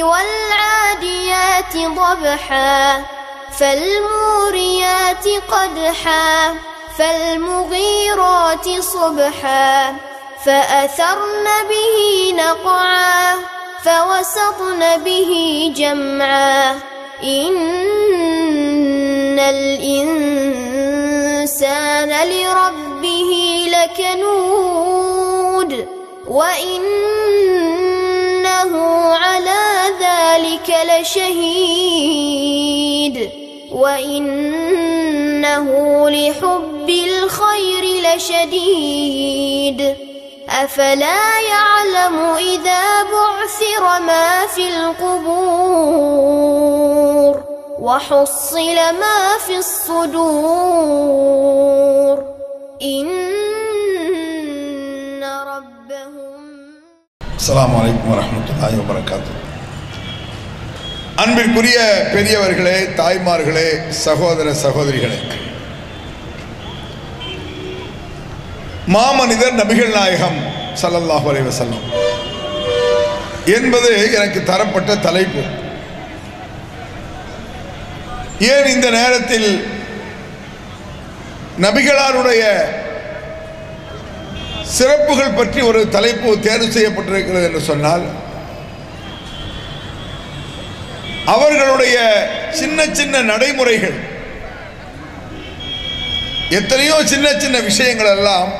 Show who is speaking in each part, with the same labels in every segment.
Speaker 1: والعاديات ضبحا فالموريات قدحا فالمغيرات صبحا فأثرن به نقعا فوسطن به جمعا إن الإنسان لربه لكنود وإنه على ذلك لشهيد وإنه لحب الخير لشديد أفلا يعلم إذا بعثر ما في القبور وحصل ما في الصدور إن ربهم
Speaker 2: அஸ்ஸலாமு அலைக்கும் வரஹ்மத்துல்லாஹி வபரகாத்து அன்பிற்குரிய பெரியவர்களே தாய்மார்களே சகோதர சகோதரிகளே மாமனிதர் நபிகள் நாயகம் ஸல்லல்லாஹு அலைஹி வஸல்லம் என்பது எனக்கு தரப்பட்ட தலைப்பு ஏன் இந்த நேரத்தில் நபிகளாருடைய சிறப்புகள் பற்றி ஒரு தலைப்பு தேர்வு செய்யப்பட்டிருக்கிறது என்று சொன்னால் அவர்களுடைய சின்ன சின்ன நடைமுறைகள் எத்தனையோ சின்ன சின்ன விஷயங்கள் எல்லாம்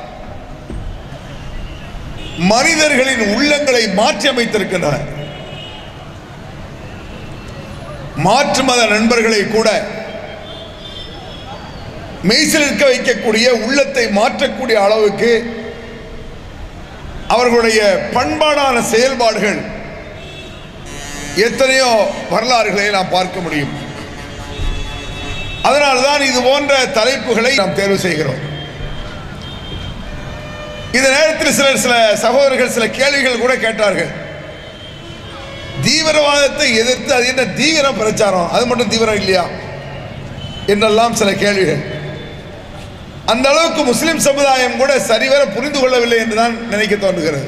Speaker 2: மனிதர்களின் உள்ளங்களை மாற்றி அமைத்திருக்கின்றன மாற்று மத நண்பர்களை கூட மெய்சிலிருக்க வைக்கக்கூடிய உள்ளத்தை மாற்றக்கூடிய அளவுக்கு அவர்களுடைய பண்பாடான செயல்பாடுகள் எத்தனையோ வரலாறுகளை நாம் பார்க்க முடியும் அதனால்தான் இது போன்ற தலைப்புகளை நாம் தேர்வு செய்கிறோம் இந்த நேரத்தில் சிலர் சில சகோதரர்கள் சில கேள்விகள் கூட கேட்டார்கள் தீவிரவாதத்தை எதிர்த்து அது என்ன தீவிர பிரச்சாரம் அது மட்டும் தீவிரம் இல்லையா என்றெல்லாம் சில கேள்விகள் அந்த அளவுக்கு முஸ்லிம் சமுதாயம் கூட சரிவர புரிந்து கொள்ளவில்லை என்று தான் நினைக்க தோன்றுகிறது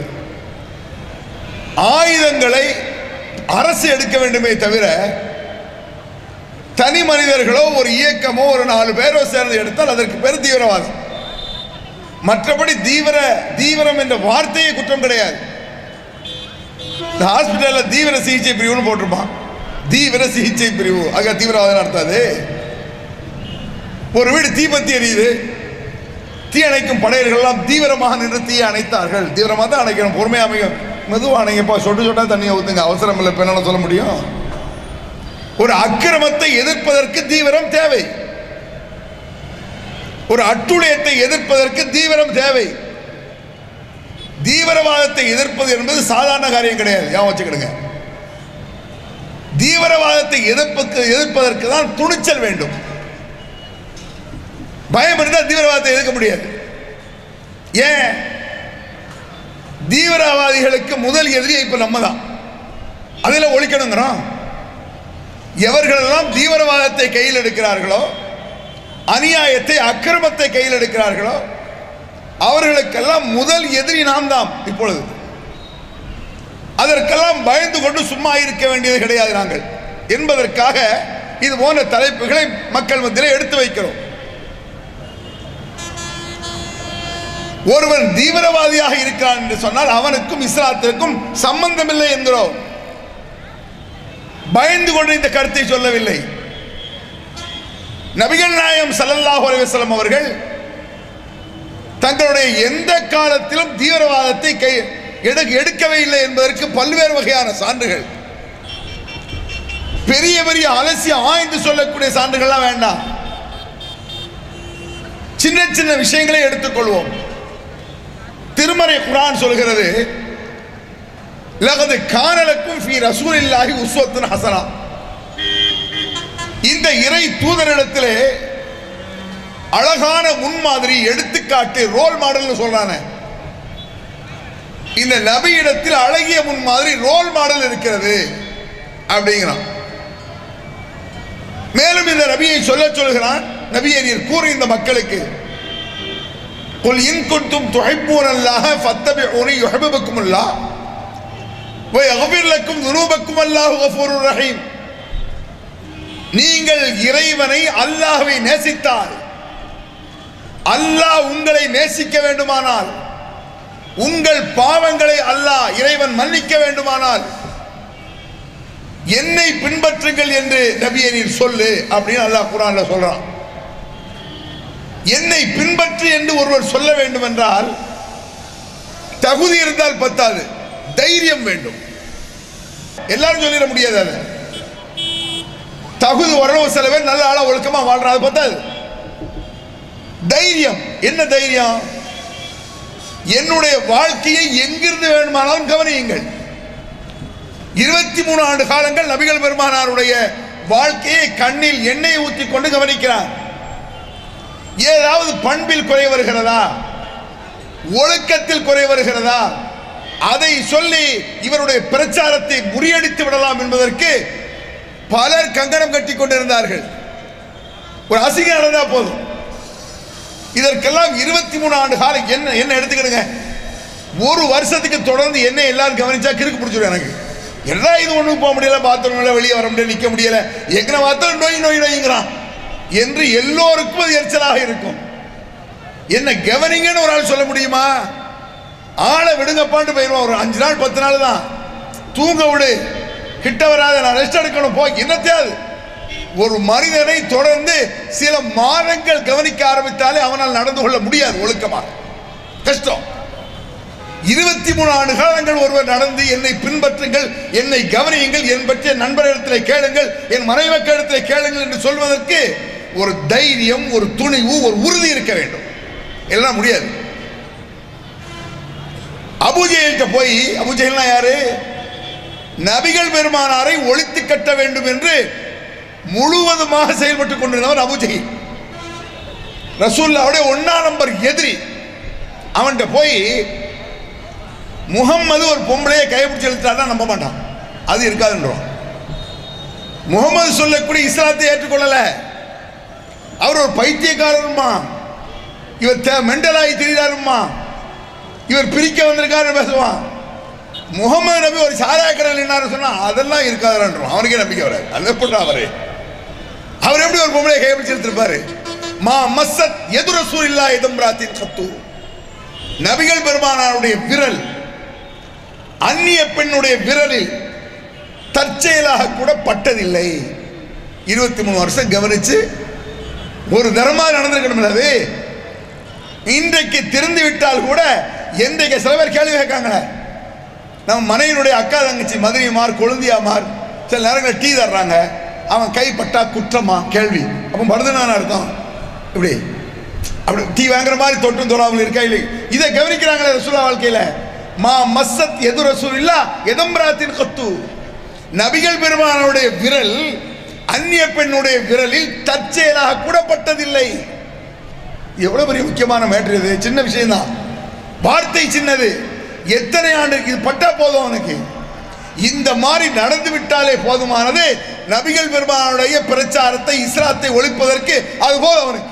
Speaker 2: ஆயுதங்களை அரசு எடுக்க வேண்டுமே தவிர தனி மனிதர்களோ ஒரு இயக்கமோ ஒரு நாலு பேரோ சேர்ந்து எடுத்தால் அதற்கு பேர் தீவிரவாதம் மற்றபடி தீவிர தீவிரம் என்ற வார்த்தையே குற்றம் கிடையாது இந்த ஹாஸ்பிட்டலில் தீவிர சிகிச்சை பிரிவுன்னு போட்டிருப்பான் தீவிர சிகிச்சை பிரிவு ஆக தீவிரவாதம் நடத்தாது ஒரு வீடு தீபத்தி எரியுது தீ அணைக்கும் படையர்கள் எல்லாம் தீவிரமாக நின்று தீயை அணைத்தார்கள் தீவிரமாக தான் அணைக்கணும் பொறுமையாக அமைக்கும் மெதுவாக அணைங்கப்பா சொட்டு சொட்டா தண்ணியை ஊற்றுங்க அவசரம் இல்லை பெண்ணால சொல்ல முடியும் ஒரு அக்கிரமத்தை எதிர்ப்பதற்கு தீவிரம் தேவை ஒரு அட்டுழியத்தை எதிர்ப்பதற்கு தீவிரம் தேவை தீவிரவாதத்தை எதிர்ப்பது என்பது சாதாரண காரியம் கிடையாது ஞாபகம் வச்சுக்கிடுங்க தீவிரவாதத்தை எதிர்ப்புக்கு எதிர்ப்பதற்கு தான் துணிச்சல் வேண்டும் பயம் இருந்தால் தீவிரவாதத்தை எதிர்க்க முடியாது ஏன் தீவிரவாதிகளுக்கு முதல் எதிரி இப்ப நம்ம தான் அதில் ஒழிக்கணுங்கிறோம் எவர்களெல்லாம் தீவிரவாதத்தை கையில் எடுக்கிறார்களோ அநியாயத்தை அக்கிரமத்தை கையில் எடுக்கிறார்களோ அவர்களுக்கெல்லாம் முதல் எதிரி நாம் தான் இப்பொழுது அதற்கெல்லாம் பயந்து கொண்டு சும்மா இருக்க வேண்டியது கிடையாது நாங்கள் என்பதற்காக இது போன்ற தலைப்புகளை மக்கள் மத்தியில் எடுத்து வைக்கிறோம் ஒருவன் தீவிரவாதியாக இருக்கிறான் என்று சொன்னால் அவனுக்கும் இஸ்லாத்திற்கும் சம்பந்தமில்லை என்கிறோம் பயந்து கொண்டு இந்த கருத்தை சொல்லவில்லை நபிகள் நாயம் ஸல்லல்லாஹு அலைஹி வஸல்லம் அவர்கள் தங்களுடைய எந்த காலத்திலும் தீவிரவாதத்தை கை எடு- எடுக்கவே இல்லை என்பதற்கு பல்வேறு வகையான சான்றுகள் பெரிய பெரிய அலசி ஆய்ந்து சொல்லக்கூடிய சான்றுகள்லாம் வேண்டாம் சின்ன சின்ன விஷயங்களை எடுத்துக்கொள்வோம் திருமறை குரான் சொல்கிறது லகது கானலுக்கும் ஃபி ரசூலில்லாஹி உஸ்வத்துன் ஹசனா இந்த இறை தூதரிடத்திலே அழகான முன்மாதிரி எடுத்துக்காட்டு ரோல் மாடல்னு சொல்றானே இந்த நபியிடத்தில் அழகிய முன்மாதிரி ரோல் மாடல் இருக்கிறது அப்படிங்கிறான் மேலும் இந்த நபியை சொல்ல சொல்கிறான் நபியை நீர் கூறு இந்த மக்களுக்கு قل إن كنتم تحبون الله فاتبعوني يحببكم الله அகபிர்லக்கும் துனூபக்கும் அல்லாஹு கஃபூருர் ரஹீம் நீங்கள் இறைவனை அல்லாஹ்வை நேசித்தால் அல்லாஹ் உங்களை நேசிக்க வேண்டுமானால் உங்கள் பாவங்களை அல்லாஹ் இறைவன் மன்னிக்க வேண்டுமானால் என்னை பின்பற்றுங்கள் என்று நபியை நீர் சொல்லு அப்படின்னு அல்லாஹ் குரான்ல சொல்றான் என்னை பின்பற்று என்று ஒருவர் சொல்ல வேண்டும் என்றால் தகுதி இருந்தால் பத்தாது தைரியம் வேண்டும் எல்லாரும் சொல்லிட முடியாது அதை தகுதி வரவு சில பேர் நல்ல ஆளா ஒழுக்கமா வாழ்றான் அது பத்தாது தைரியம் என்ன தைரியம் என்னுடைய வாழ்க்கையை எங்கிருந்து வேண்டுமானாலும் கவனியுங்கள் இருபத்தி மூணு ஆண்டு காலங்கள் நபிகள் பெருமானாருடைய வாழ்க்கையை கண்ணில் எண்ணெய் ஊற்றி கொண்டு கவனிக்கிறார் ஏதாவது பண்பில் குறை வருகிறதா ஒழுக்கத்தில் குறை வருகிறதா அதை சொல்லி இவருடைய பிரச்சாரத்தை முறியடித்து விடலாம் என்பதற்கு பலர் கங்கணம் கட்டி கொண்டிருந்தார்கள் ஒரு அசிங்கம் நடந்தா போதும் இதற்கெல்லாம் இருபத்தி மூணு ஆண்டு காலம் என்ன என்ன எடுத்துக்கிடுங்க ஒரு வருஷத்துக்கு தொடர்ந்து என்ன எல்லாரும் கவனிச்சா கிறுக்கு பிடிச்சிடும் எனக்கு என்ன இது ஒன்றும் போக முடியல பாத்ரூம் இல்லை வெளியே வர முடியல நிற்க முடியல எங்கன பார்த்தாலும் நோய் நோய் நோய்ங்கிறான் என்று எல்லோருக்கும் அது எரிச்சலாக இருக்கும் என்ன கவனிங்கன்னு ஒரு ஆள் சொல்ல முடியுமா ஆளை விடுங்கப்பான்ட்டு போயிடுவான் ஒரு அஞ்சு நாள் பத்து நாள் தான் தூங்க விடு கிட்ட வராத நான் ரெஸ்ட் எடுக்கணும் போ என்னத்தையாது ஒரு மனிதனை தொடர்ந்து சில மாதங்கள் கவனிக்க ஆரம்பித்தாலே அவனால் நடந்து கொள்ள முடியாது ஒழுக்கமாக கஷ்டம் இருபத்தி மூணு ஆண்டு காலங்கள் ஒருவர் நடந்து என்னை பின்பற்றுங்கள் என்னை கவனியுங்கள் என் பற்றிய நண்பரிடத்தில் கேளுங்கள் என் மனைவக்கிடத்தில் கேளுங்கள் என்று சொல்வதற்கு ஒரு தைரியம் ஒரு துணிவு ஒரு உறுதி இருக்க வேண்டும் எல்லாம் முடியாது அபுஜெயல்கிட்ட போய் அபுஜெயல்னா யாரு நபிகள் பெருமானாரை ஒழித்து கட்ட வேண்டும் என்று முழுவதுமாக செயல்பட்டுக் கொண்டிருந்தவர் அபுஜெஹில் ரசூல்லாவுடைய ஒன்னா நம்பர் எதிரி அவன்கிட்ட போய் முகம்மது ஒரு பொம்பளையை கைப்பிடிச்சு இழுத்தாருன்னா நம்ப மாட்டான் அது இருக்காதுன்றோம் முகமது சொல்லக்கூடிய இஸ்லாத்தை ஏற்றுக்கொள்ளல அவர் ஒரு பைத்தியக்காரருமா இவர் தே- மெண்டலாகி திரிகிறாருமா இவர் பிரிக்க வந்திருக்காருன்னு பேசுவான் முகமது நபி ஒரு சாராக்கடல் என்ன சொன்னா அதெல்லாம் இருக்காதுன்றோம் அவனுக்கே நம்பிக்கை வராது அது எப்படி அவரு அவர் எப்படி ஒரு பொம்பளையை கைப்பிடிச்சு எடுத்திருப்பாரு மா மஸ்ஸத் எதுர சூரில்லா இதம்ராத்தின் கத்து நபிகள் பெருமானாருடைய விரல் அந்நிய பெண்ணுடைய விரலில் தற்செயலாக கூட பட்டதில்லை இருபத்தி மூணு வருஷம் கவனிச்சு ஒரு தர்மா நடந்திருக்கணும் அது இன்றைக்கு திறந்து விட்டால் கூட இன்றைக்கு சில பேர் கேள்வி கேட்காங்களே நம்ம மனைவியினுடைய அக்கா தங்கச்சி மதுரைமார் கொழுந்தியாமார் சில நேரங்களில் டீ தர்றாங்க அவன் கைப்பட்டா குற்றமா கேள்வி அப்போ மருதனான அர்த்தம் இப்படி அப்படி டீ வாங்குற மாதிரி தொட்டும் தொடாமல் இருக்கா இல்லை இதை கவனிக்கிறாங்களே ரசூலா வாழ்க்கையில மா மஸ்ஸத் எது ரசூல் இல்லா எதம்பிராத்தின் கத்து நபிகள் பெருமானுடைய விரல் அந்நிய பெண்ணுடைய விரலில் தற்செயலாக கூட பட்டதில்லை எவ்வளவு பெரிய முக்கியமான மேட்ரு இது சின்ன விஷயம்தான் வார்த்தை சின்னது எத்தனை ஆண்டு இது பட்டா போதும் அவனுக்கு இந்த மாதிரி நடந்து விட்டாலே போதுமானது நபிகள் பெருமானுடைய பிரச்சாரத்தை இஸ்லாத்தை ஒழிப்பதற்கு அது போதும் அவனுக்கு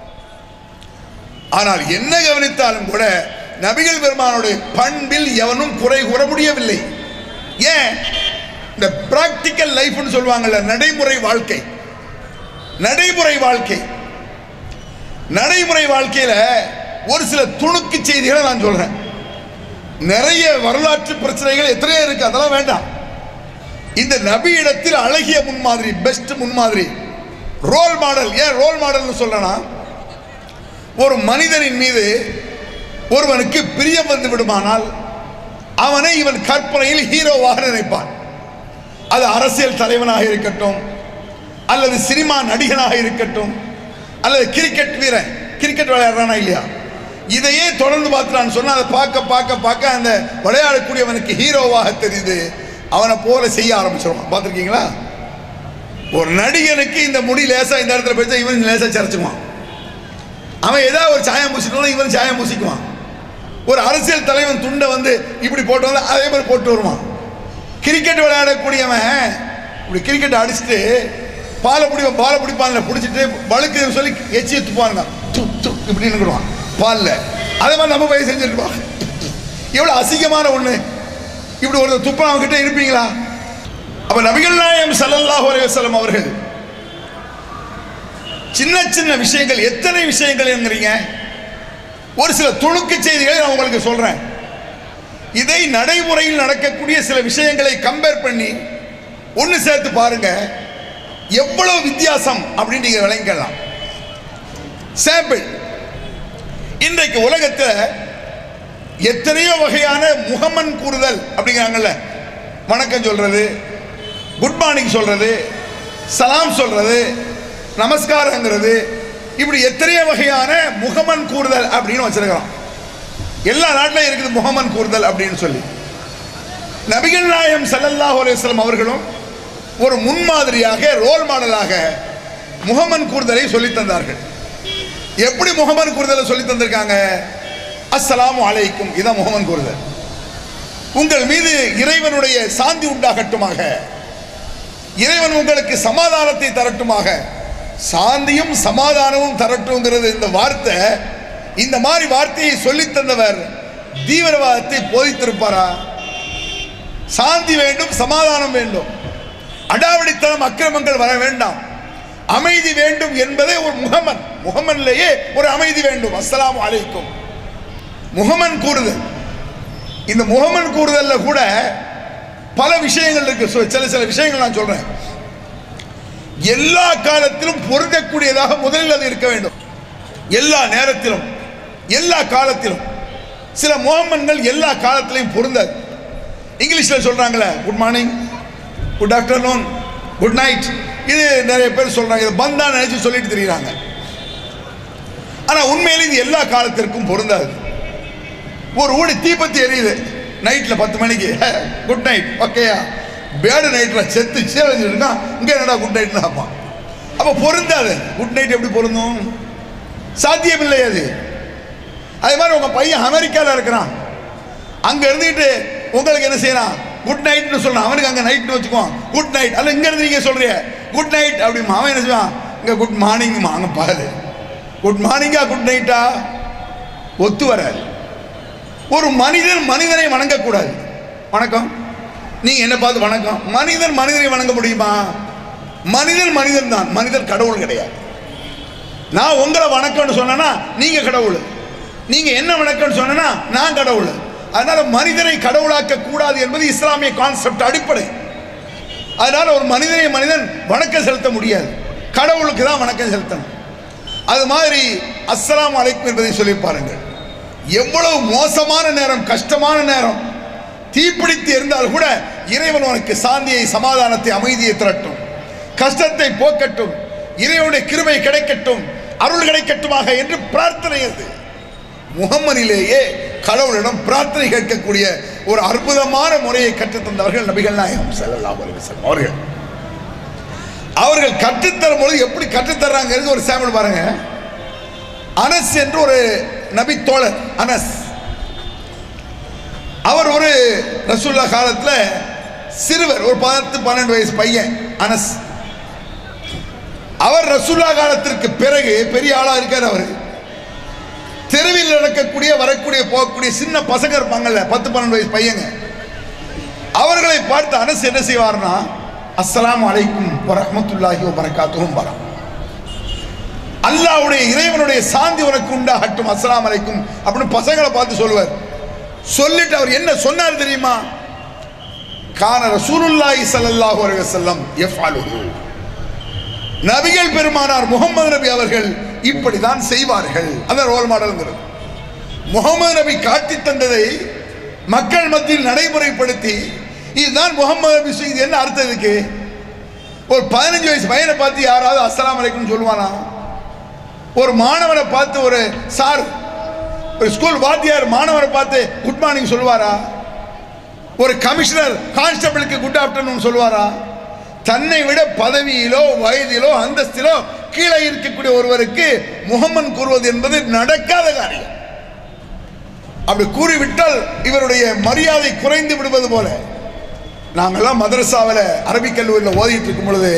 Speaker 2: ஆனால் என்ன கவனித்தாலும் கூட நபிகள் பெருமானுடைய பண்பில் எவனும் குறை கூற முடியவில்லை ஏன் இந்த பிராக்டிக்கல் லைஃப்னு சொல்லுவாங்கல்ல நடைமுறை வாழ்க்கை நடைமுறை வாழ்க்கை நடைமுறை வாழ்க்கையில ஒரு சில துணுக்கு செய்திகளை நான் சொல்றேன் நிறைய வரலாற்று பிரச்சனைகள் எத்தனையோ இருக்கு அதெல்லாம் வேண்டாம் இந்த நபி இடத்தில் அழகிய முன்மாதிரி பெஸ்ட் முன்மாதிரி ரோல் மாடல் ஏன் ரோல் மாடல்னு சொல்றேன்னா ஒரு மனிதனின் மீது ஒருவனுக்கு பிரியம் வந்து விடுமானால் அவனை இவன் கற்பனையில் ஹீரோவாக நினைப்பான் அது அரசியல் தலைவனாக இருக்கட்டும் அல்லது சினிமா நடிகனாக இருக்கட்டும் அல்லது கிரிக்கெட் வீரன் கிரிக்கெட் விளையாடுறானா இல்லையா இதையே தொடர்ந்து பார்த்துட்டான்னு சொன்னா அதை பார்க்க பார்க்க பார்க்க அந்த விளையாடக்கூடியவனுக்கு ஹீரோவாக தெரியுது அவனை போல செய்ய ஆரம்பிச்சிருவான் பார்த்துருக்கீங்களா ஒரு நடிகனுக்கு இந்த முடி லேசா இந்த இடத்துல போயிட்டு இவன் லேசா சிறச்சுக்குவான் அவன் ஏதாவது ஒரு சாயம் பூசிட்டாலும் இவன் சாயம் பூசிக்குவான் ஒரு அரசியல் தலைவன் துண்டை வந்து இப்படி போட்டு வந்து அதே மாதிரி போட்டு வருவான் கிரிக்கெட் விளையாடக்கூடியவன் இப்படி கிரிக்கெட் அடிச்சுட்டு பாலை பிடிப்பான் பாலை பிடிப்பான்ல பிடிச்சிட்டு வழுக்குதுன்னு சொல்லி எச்சியை துப்பாங்க து து இப்படின்னு பாலில் அதே மாதிரி நம்ம போய் செஞ்சுருப்பான் எவ்வளோ அசிங்கமான ஒன்று இப்படி ஒரு துப்பா அவங்ககிட்ட இருப்பீங்களா அப்ப நபிகள் நாயம் ஸல்லல்லாஹு அலைஹி வஸல்லம் அவர்கள் சின்ன சின்ன விஷயங்கள் எத்தனை விஷயங்கள் என்கிறீங்க ஒரு சில துணுக்கு செய்திகளை நான் உங்களுக்கு சொல்றேன் இதை நடைமுறையில் நடக்கக்கூடிய சில விஷயங்களை கம்பேர் பண்ணி ஒன்று சேர்த்து பாருங்க எவ்வளவு வித்தியாசம் அப்படின்னு நீங்க விளங்கிக்கலாம் சாம்பிள் இன்றைக்கு உலகத்தில் எத்தனையோ வகையான முகமன் கூறுதல் அப்படிங்கிறாங்கல்ல வணக்கம் சொல்றது குட் மார்னிங் சொல்றது சலாம் சொல்றது நமஸ்காரங்கிறது இப்படி எத்தனையோ வகையான முகமன் கூறுதல் அப்படின்னு வச்சிருக்கிறோம் எல்லா நாட்டிலும் இருக்குது முகமன் கூறுதல் அப்படின்னு சொல்லி நபிகள் நாயம் ஸல்லல்லாஹு அலைஹி வஸல்லம் அவர்களும் ஒரு முன்மாதிரியாக ரோல் மாடலாக முகமன் கூறுதலை சொல்லித் தந்தார்கள் எப்படி முகமன் கூறுதலை சொல்லி தந்திருக்காங்க அஸ்ஸலாமு அலைக்கும் இதான் முகமன் கூறுதல் உங்கள் மீது இறைவனுடைய சாந்தி உண்டாகட்டுமாக இறைவன் உங்களுக்கு சமாதானத்தை தரட்டுமாக சாந்தியும் சமாதானமும் தரட்டுங்கிறது இந்த வார்த்தை இந்த மாதிரி வார்த்தையை சொல்லித் தந்தவர் தீவிரவாதத்தை போதித்திருப்பாரா சாந்தி வேண்டும் சமாதானம் வேண்டும் அடாவடித்தனம் அக்கிரமங்கள் வர வேண்டாம் அமைதி வேண்டும் என்பதே ஒரு முகமன் முகமன்லேயே ஒரு அமைதி வேண்டும் அஸ்ஸலாமு அலைக்கும் முகமன் கூறுதல் இந்த முகமன் கூறுதல்ல கூட பல விஷயங்கள் இருக்கு சொ- சில சில விஷயங்கள் நான் சொல்றேன் எல்லா காலத்திலும் பொருந்தக்கூடியதாக முதலில் அது இருக்க வேண்டும் எல்லா நேரத்திலும் எல்லா காலத்திலும் சில முகமன்கள் எல்லா காலத்திலையும் பொருந்தாது இங்கிலீஷில் சொல்றாங்களே good morning good afternoon good night இது நிறைய பேர் சொல்றாங்க இது பந்தா நினைச்சு சொல்லிட்டு தெரியுறாங்க ஆனா உண்மையில இது எல்லா காலத்திற்கும் பொருந்தாது ஒரு ஊடி தீப்பத்தி எரியுது நைட்ல பத்து மணிக்கு குட் நைட் ஓகேயா பேடு நைட்ல செத்து சீரழிஞ்சு இருக்கான் இங்க என்னடா குட் நைட்னு ஆப்பான் அப்ப பொருந்தாது குட் நைட் எப்படி பொருந்தும் சாத்தியமில்லை அது அதே மாதிரி உங்க பையன் அமெரிக்கால இருக்கிறான் அங்க இருந்துட்டு உங்களுக்கு என்ன செய்யறான் குட் நைட்னு சொல்றான் அவனுக்கு அங்க நைட்னு வச்சுக்குவான் குட் நைட் அல்ல இங்க இருந்து நீங்க சொல்றிய குட் நைட் அப்படிமா அவன் என்ன செய்வான் இங்க குட் மார்னிங்மா அங்க பாரு குட் மார்னிங்கா குட் நைட்டா ஒத்து வராது ஒரு மனிதன் மனிதனை வணங்கக்கூடாது வணக்கம் நீங்க என்ன பார்த்து வணக்கம் மனிதன் மனிதனை வணங்க முடியுமா மனிதன் மனிதன் தான் மனிதன் கடவுள் கிடையாது நான் உங்களை வணக்கம்னு சொன்னேன்னா நீங்க கடவுள் நீங்க என்ன வணக்கம்னு சொன்னேன்னா நான் கடவுள் அதனால மனிதனை கடவுளாக்க கூடாது என்பது இஸ்லாமிய கான்செப்ட் அடிப்படை அதனால ஒரு மனிதனை மனிதன் வணக்கம் செலுத்த முடியாது கடவுளுக்கு தான் வணக்கம் செலுத்தணும் அது மாதிரி அஸ்ஸலாமு அலைக்கும் என்பதை சொல்லி பாருங்கள் எவ்வளவு மோசமான நேரம் கஷ்டமான நேரம் தீப்பிடித்து இருந்தால் கூட இறைவன் உனக்கு சாந்தியை சமாதானத்தை அமைதியை திரட்டும் கஷ்டத்தை போக்கட்டும் இறைவனுடைய கிருபை கிடைக்கட்டும் அருள் கிடைக்கட்டுமாக என்று பிரார்த்தனை அது முகம்மனிலேயே கடவுளிடம் பிரார்த்தனை கேட்கக்கூடிய ஒரு அற்புதமான முறையை கற்றுத்தந்தவர்கள் நபிகள் நாயகம் ஸல்லல்லாஹு அலைஹி வஸல்லம் அவர்கள் அவர்கள் கற்றுத்தரும் பொழுது எப்படி கற்றுத்தர்றாங்கிறது ஒரு சாம்பிள் பாருங்க அனஸ் என்று ஒரு நபி தோழர் அனஸ் அவர் ஒரு ரசூல்லா காலத்துல சிறுவர் ஒரு பத்து பன்னெண்டு வயசு பையன் அனஸ் அவர் ரசூல்லா காலத்திற்கு பிறகு பெரிய ஆளா இருக்கார் அவர் தெருவில் நடக்கக்கூடிய வரக்கூடிய போகக்கூடிய சின்ன பசங்க இருப்பாங்கல்ல பத்து பன்னெண்டு வயசு பையங்க அவர்களை பார்த்து அனஸ் என்ன செய்வார்னா அஸ்ஸலாமு அலைக்கும் வரஹ்மத்துல்லாஹி வபரகாத்துஹும் வரம் அல்லாஹ்வுடைய இறைவனுடைய சாந்தி உனக்கு உண்டாகட்டும் அஸ்ஸலாமு அலைக்கும் அப்படின்னு பசங்களை பார்த்து சொல்லுவார் சொல்லிட்டு அவர் என்ன சொன்னார் தெரியுமா கான ரசூலுல்லாஹி ஸல்லல்லாஹு அலைஹி வஸல்லம் யஃஅலுஹு நபிகள் பெருமானார் முகமது நபி அவர்கள் இப்படிதான் செய்வார்கள் அதான் ரோல் மாடல்ங்கிறது முகமது நபி காட்டி தந்ததை மக்கள் மத்தியில் நடைமுறைப்படுத்தி இதுதான் முகமது நபி செய்து என்ன அர்த்தம் இதுக்கு ஒரு பதினஞ்சு வயசு பையனை பார்த்து யாராவது அஸ்ஸலாமு அலைக்கும் சொல்லுவானா ஒரு மாணவனை பார்த்து ஒரு சார் ஒரு ஸ்கூல் வாத்தியார் மாணவரை பார்த்து குட் மார்னிங் சொல்லுவாரா ஒரு கமிஷனர் கான்ஸ்டபிளுக்கு குட் ஆஃப்டர்நூன் சொல்லுவாரா தன்னை விட பதவியிலோ வயதிலோ அந்தஸ்திலோ கீழே இருக்கக்கூடிய ஒருவருக்கு முகமன் கூறுவது என்பது நடக்காத காரியம் அப்படி கூறிவிட்டால் இவருடைய மரியாதை குறைந்து விடுவது போல நாங்கெல்லாம் மதரசாவில் அரபிக் கல்லூரியில் ஓதிட்டு இருக்கும் பொழுது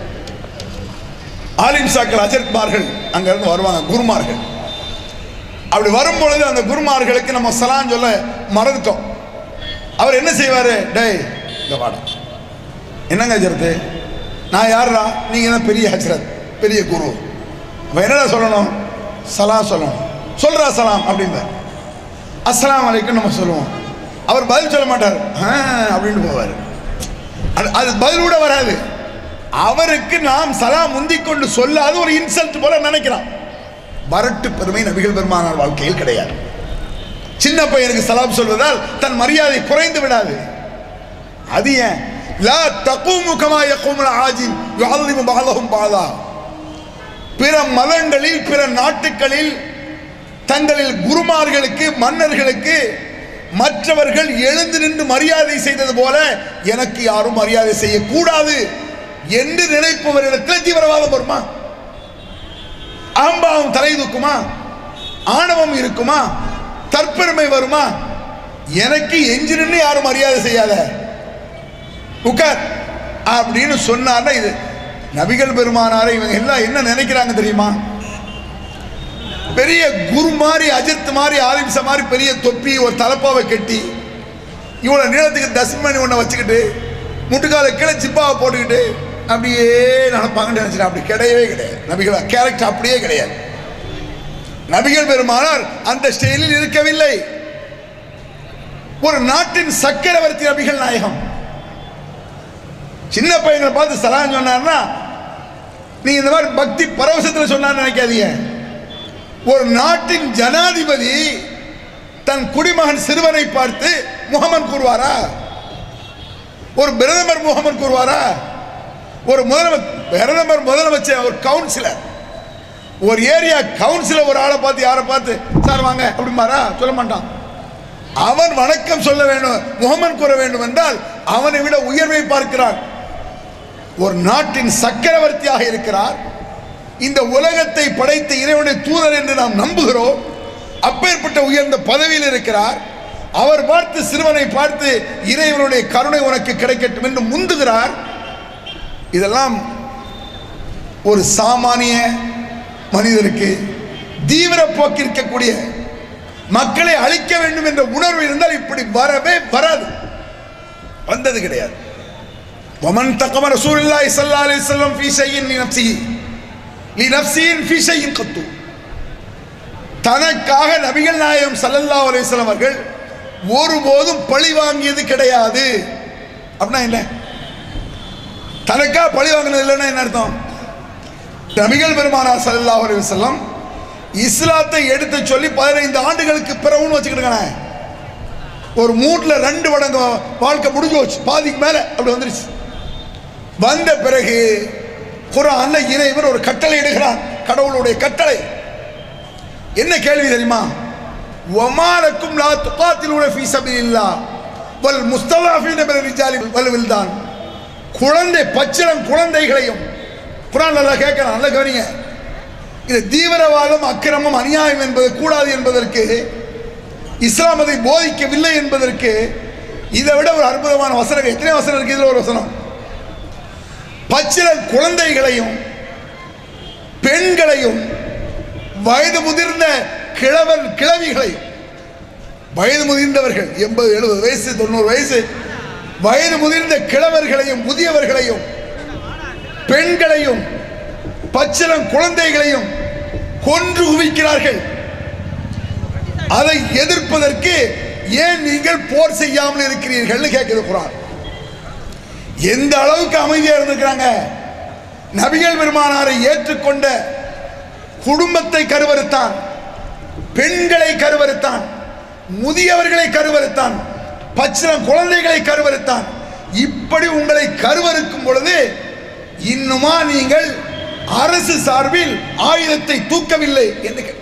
Speaker 2: ஆலிம் சாக்கள் அஜர்மார்கள் அங்கிருந்து வருவாங்க குருமார்கள் அப்படி வரும்பொழுது அந்த குருமார்களுக்கு நம்ம சலான் சொல்ல மறந்துட்டோம் அவர் என்ன செய்வார் டேய் இந்த வாடா என்னங்க ஹஜரத்து நான் யாரா நீங்கள் தான் பெரிய ஹஜரத் பெரிய குரு அப்போ என்னடா சொல்லணும் சலாம் சொல்லணும் சொல்றா சலாம் அப்படிம்பார் அஸ்ஸலாமு அலைக்கும் நம்ம சொல்லுவோம் அவர் பதில் சொல்ல மாட்டார் ஆ அப்படின்னு போவார் அது அது பதில் கூட வராது அவருக்கு நாம் சலாம் முந்திக் கொண்டு சொல்லாத ஒரு இன்சல்ட் போல நினைக்கிறான் வரட்டு பெருமை நபிகள் பெருமானார் வாழ்க்கையில் கிடையாது சின்ன பையனுக்கு சலாம் சொல்வதால் தன் மரியாதை குறைந்து விடாது அது ஏன் லா தகூமு கமா யகூமுல் ஆஜிம் யுஅல்லிமு பஅதஹும் பஅதா பிற மதங்களில் பிற நாட்டுகளில் தங்களில் குருமார்களுக்கு மன்னர்களுக்கு மற்றவர்கள் எழுந்து நின்று மரியாதை செய்தது போல எனக்கு யாரும் மரியாதை செய்யக்கூடாது என்று நினைப்பவரிடத்தில் தீவிரவாதம் வருமா அகம்பாவம் தலை தூக்குமா ஆணவம் இருக்குமா தற்பெருமை வருமா எனக்கு எஞ்சினு யாரும் மரியாதை செய்யாத உட்கார் அப்படின்னு சொன்னார்னா இது நபிகள் பெருமானாரை இவங்க எல்லாம் என்ன நினைக்கிறாங்க தெரியுமா பெரிய குரு மாதிரி அஜித் மாதிரி ஆலிம்ச மாதிரி பெரிய தொப்பி ஒரு தலப்பாவை கட்டி இவ்வளோ நீளத்துக்கு தஸ்மணி ஒன்றை வச்சுக்கிட்டு முட்டுக்கால கீழே சிப்பாவை போட்டுக்கிட்டு அப்படியே நடப்பாங்கன்னு நினைச்சிட்டேன் அப்படி கிடையவே கிடையாது நபிகள் கேரக்டர் அப்படியே கிடையாது நபிகள் பெருமானார் அந்த ஸ்டைலில் இருக்கவில்லை ஒரு நாட்டின் சக்கரவர்த்தி நபிகள் நாயகம் சின்ன பையங்களை பார்த்து சலான் சொன்னார்னா நீங்க இந்த மாதிரி பக்தி பரவசத்தில் சொன்னான்னு நினைக்காதீங்க ஒரு நாட்டின் ஜனாதிபதி தன் குடிமகன் சிறுவனை பார்த்து முகமன் கூறுவாரா ஒரு பிரதமர் முகமன் கூறுவாரா ஒரு முதலமைச்சர் பிரதமர் முதலமைச்சர் ஒரு கவுன்சிலர் ஒரு ஏரியா கவுன்சிலர் ஒரு ஆளை பார்த்து யாரை பார்த்து சார் வாங்க அப்படிமாரா சொல்ல மாட்டான் அவன் வணக்கம் சொல்ல வேண்டும் முகமன் கூற வேண்டும் என்றால் அவனை விட உயர்வை பார்க்கிறான் ஒரு நாட்டின் சக்கரவர்த்தியாக இருக்கிறார் இந்த உலகத்தை படைத்த இறைவனுடைய தூதர் என்று நாம் நம்புகிறோம் அப்பேற்பட்ட உயர்ந்த பதவியில் இருக்கிறார் அவர் பார்த்து சிறுவனை பார்த்து இறைவனுடைய கருணை உனக்கு கிடைக்கட்டும் என்று முந்துகிறார் இதெல்லாம் ஒரு சாமானிய மனிதருக்கு தீவிர போக்கு இருக்கக்கூடிய மக்களை அழிக்க வேண்டும் என்ற உணர்வு இருந்தால் இப்படி வரவே வராது வந்தது கிடையாது ومن تقم رسول الله صلى الله عليه وسلم في شيء لنفسه لنفسه في شيء قط தனக்காக நபிகள் நாயகம் ஸல்லல்லாஹு அலைஹி வஸல்லம் அவர்கள் ஒருபோதும் பழி வாங்கியது கிடையாது அப்படின்னா என்ன தனக்காக பழி வாங்கினது இல்லைன்னா என்ன அர்த்தம் நபிகள் பெருமானார் ஸல்லல்லாஹு அலைஹி வஸல்லம் இஸ்லாத்தை எடுத்து சொல்லி பதினைந்து ஆண்டுகளுக்கு பிறகுன்னு வச்சுக்கிட்டுங்களேன் ஒரு மூட்டில் ரெண்டு மடங்கு வாழ்க்கை முடிஞ்சு போச்சு பாதிக்கு மேலே அப்படி வந்துருச்சு வந்த பிறகு குரான்ல இறைவன் ஒரு கட்டளை இடுகிறான் கடவுளுடைய கட்டளை என்ன கேள்வி தெரியுமா ஒமாலக்கும் லா துகாத்திலூன ஃபீ சபீலில்லா வல் முஸ்தலாஃபீன மின ரிஜாலி வல் வில்தான் குழந்தை பச்சிளம் குழந்தைகளையும் குரான் நல்லா கேட்கலாம் நல்லா கவனிங்க இது தீவிரவாதம் அக்கிரமம் அநியாயம் என்பது கூடாது என்பதற்கு இஸ்லாம் அதை போதிக்கவில்லை என்பதற்கு இதை விட ஒரு அற்புதமான வசனம் எத்தனை வசனம் இருக்கு இதுல ஒரு வசனம் பச்சில குழந்தைகளையும் பெண்களையும் வயது முதிர்ந்த கிழவன் கிழவிகளையும் வயது முதிர்ந்தவர்கள் எண்பது எழுபது வயசு தொண்ணூறு வயசு வயது முதிர்ந்த கிழவர்களையும் முதியவர்களையும் பெண்களையும் பச்சிலம் குழந்தைகளையும் கொன்று குவிக்கிறார்கள் அதை எதிர்ப்பதற்கு ஏன் நீங்கள் போர் செய்யாமல் இருக்கிறீர்கள்னு கேட்குது குரான் எந்த அளவுக்கு அமைதியா இருந்திருக்கிறாங்க நபிகள் பெருமானாரை ஏற்றுக்கொண்ட குடும்பத்தை கருவறுத்தான் பெண்களை கருவறுத்தான் முதியவர்களை கருவறுத்தான் பச்சிலம் குழந்தைகளை கருவறுத்தான் இப்படி உங்களை கருவறுக்கும் பொழுது இன்னுமா நீங்கள் அரசு சார்பில் ஆயுதத்தை தூக்கவில்லை என்று கேட்க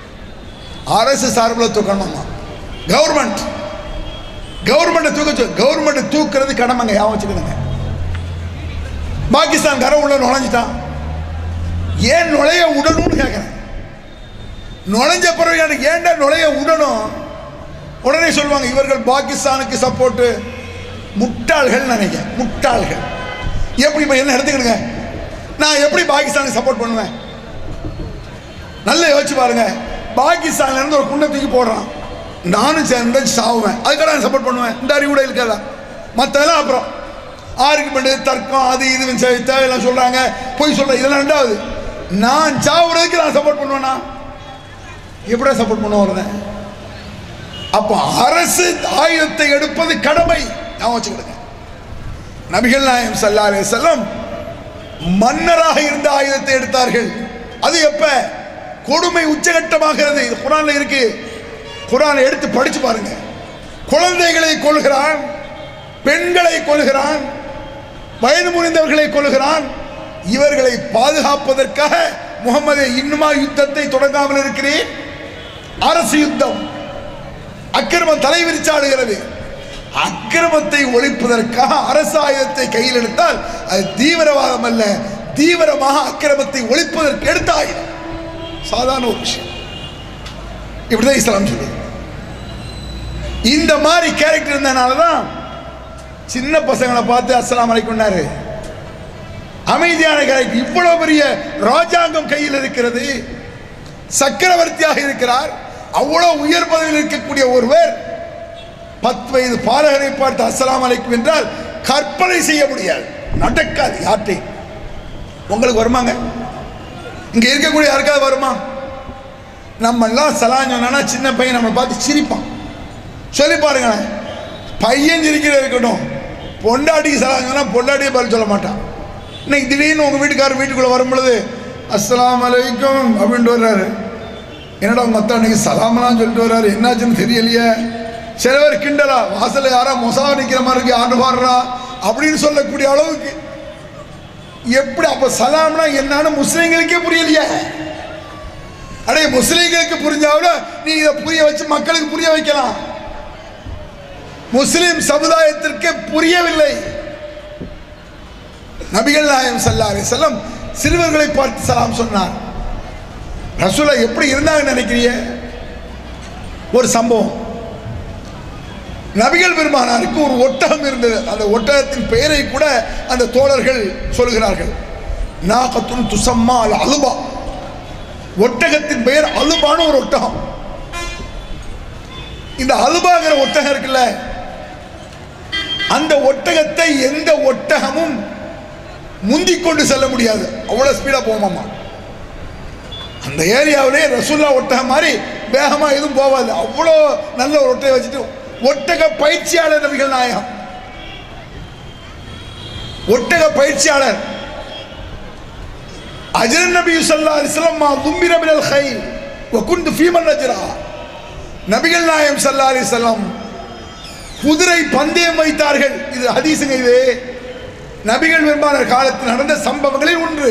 Speaker 2: அரசு சார்பில் தூக்கணுமா கவர்மெண்ட் கவர்மெண்ட் தூக்க கவர்மெண்ட் தூக்குறது கடமைங்க ஞாபகம் வச்சுக்கணுங்க பாகிஸ்தான் கரை உள்ள நுழைஞ்சிட்டான் ஏன் நுழைய விடணும்னு கேட்குறேன் நுழைஞ்ச பிறகு எனக்கு ஏன்டா நுழைய விடணும் உடனே சொல்லுவாங்க இவர்கள் பாகிஸ்தானுக்கு சப்போர்ட்டு முட்டாள்கள் நினைக்க முட்டாள்கள் எப்படி இப்போ என்ன எடுத்துக்கிடுங்க நான் எப்படி பாகிஸ்தானுக்கு சப்போர்ட் பண்ணுவேன் நல்லா யோசிச்சு பாருங்க பாகிஸ்தான்ல இருந்து ஒரு குண்டை தூக்கி போடுறான் நானும் சேர்ந்த சாவுவேன் அதுக்காக நான் சப்போர்ட் பண்ணுவேன் இந்த அறிவு கூட இருக்காதா மற்றதெல்லாம் அப்புறம் ஆர்குமெண்ட் தர்க்கம் அது இது ச- தேவையெல்லாம் சொல்றாங்க பொய் சொல்ற இதெல்லாம் ரெண்டாவது நான் சாவுறதுக்கு நான் சப்போர்ட் பண்ணுவேனா எப்படியா சப்போர்ட் பண்ண வரேன் அப்போ அரசு ஆயுதத்தை எடுப்பது கடமை நான் வச்சுக்கிடுங்க நபிகள் நாயம் சல்லா அலைஹி வஸல்லம் மன்னராக இருந்த ஆயுதத்தை எடுத்தார்கள் அது எப்ப கொடுமை உச்சகட்டமாகிறது இது குரான்ல இருக்கு குரானை எடுத்து படிச்சு பாருங்க குழந்தைகளை கொள்கிறான் பெண்களை கொள்கிறான் வயது முறிந்தவர்களை கொள்கிறான் இவர்களை பாதுகாப்பதற்காக முகமது இன்னுமா யுத்தத்தை தொடங்காமல் இருக்கிறேன் அரசு யுத்தம் அக்கிரமம் தலைவிரிச்சாடுகிறது அக்கிரமத்தை ஒழிப்பதற்காக அரசு ஆயுதத்தை கையில் எடுத்தால் அது தீவிரவாதம் அல்ல தீவிரமாக அக்கிரமத்தை ஒழிப்பதற்கு எடுத்த ஆயுதம் சாதாரண ஒரு விஷயம் இப்படிதான் இஸ்லாம் சொல்லி இந்த மாதிரி கேரக்டர் இருந்தனால தான் சின்ன பசங்களை பார்த்து அஸ்ஸலாமு அலைக்கும்னாரு அமைதியான கேரக்டர் இவ்வளவு பெரிய ராஜாங்கம் கையில் இருக்கிறது சக்கரவர்த்தியாக இருக்கிறார் அவ்வளவு உயர் பதவியில் இருக்கக்கூடிய ஒருவர் பத்து வயது பாலகரை பார்த்து அஸ்ஸலாமு அலைக்கும் என்றால் கற்பனை செய்ய முடியாது நடக்காது யார்ட்டையும் உங்களுக்கு வருமாங்க இங்க இருக்கக்கூடிய யாருக்காவது வருமா நம்ம எல்லாம் சலான் சொன்னா சின்ன பையன் நம்மளை பார்த்து சிரிப்பான் சொல்லி பாருங்களேன் பையன் சிரிக்கிற இருக்கட்டும் பொண்டாட்டிக்கு சலான் சொன்னா பொண்டாட்டியே பதில் சொல்ல மாட்டான் இன்னைக்கு திடீர்னு உங்க வீட்டுக்காரர் வீட்டுக்குள்ள வரும் பொழுது அஸ்ஸலாமு அலைக்கும் அப்படின்ட்டு வர்றாரு என்னடா உங்க அத்தா இன்னைக்கு சலாமெல்லாம் சொல்லிட்டு வர்றாரு என்னாச்சுன்னு தெரியலையே சில பேர் கிண்டலா வாசல்ல யாரா மொசாவ நிக்கிற மாதிரி இருக்கு ஆண்டு பாடுறா அப்படின்னு சொல்லக்கூடிய அளவுக்கு எப்படி அப்ப சலாம்னா என்னன்னு முஸ்லிம்களுக்கே புரியலையே அடே முஸ்லிம்களுக்கு புரிஞ்சாவிட நீ இதை புரிய வச்சு மக்களுக்கு புரிய வைக்கலாம் முஸ்லிம் சமுதாயத்திற்கு புரியவில்லை நபிகள் நாயம் சல்லா செல்லம் சிறுவர்களை பார்த்து சலாம் சொன்னார் ரசூலா எப்படி இருந்தாங்கன்னு நினைக்கிறீங்க ஒரு சம்பவம் நபிகள் பெருமானாருக்கு ஒரு ஒட்டகம் இருந்தது அந்த ஒட்டகத்தின் பெயரை கூட அந்த தோழர்கள் சொல்கிறார்கள் நாகத்துன் துசம்மா அல் அலுபா ஒட்டகத்தின் பெயர் அலுபான்னு ஒரு ஒட்டகம் இந்த அலுபாங்கிற ஒட்டகம் இருக்குல்ல அந்த ஒட்டகத்தை எந்த ஒட்டகமும் முந்திக் கொண்டு செல்ல முடியாது அவ்வளவு ஸ்பீடா போமாமா அந்த ஏரியாவிலே ரசுல்லா ஒட்டகம் மாதிரி வேகமா எதுவும் போகாது அவ்வளோ நல்ல ஒரு ஒட்டகை வச்சுட்டு ஒட்டக பயிற்சியாளர் நபிகள் நாயகம் ஒட்டக பயிற்சியாளர் அஜர் நபி ஸல்லல்லாஹு அலைஹி வஸல்லம் மா தும்மிர மினல் கைல் வ குன்து ஃபீமன் நஜ்ரா நபிகள் நாயகம் ஸல்லல்லாஹு அலைஹி வஸல்லம் குதிரை பந்தயம் வைத்தார்கள் இது ஹதீஸுங்க இது நபிகள் பெருமானார் காலத்தில் நடந்த சம்பவங்களில் ஒன்று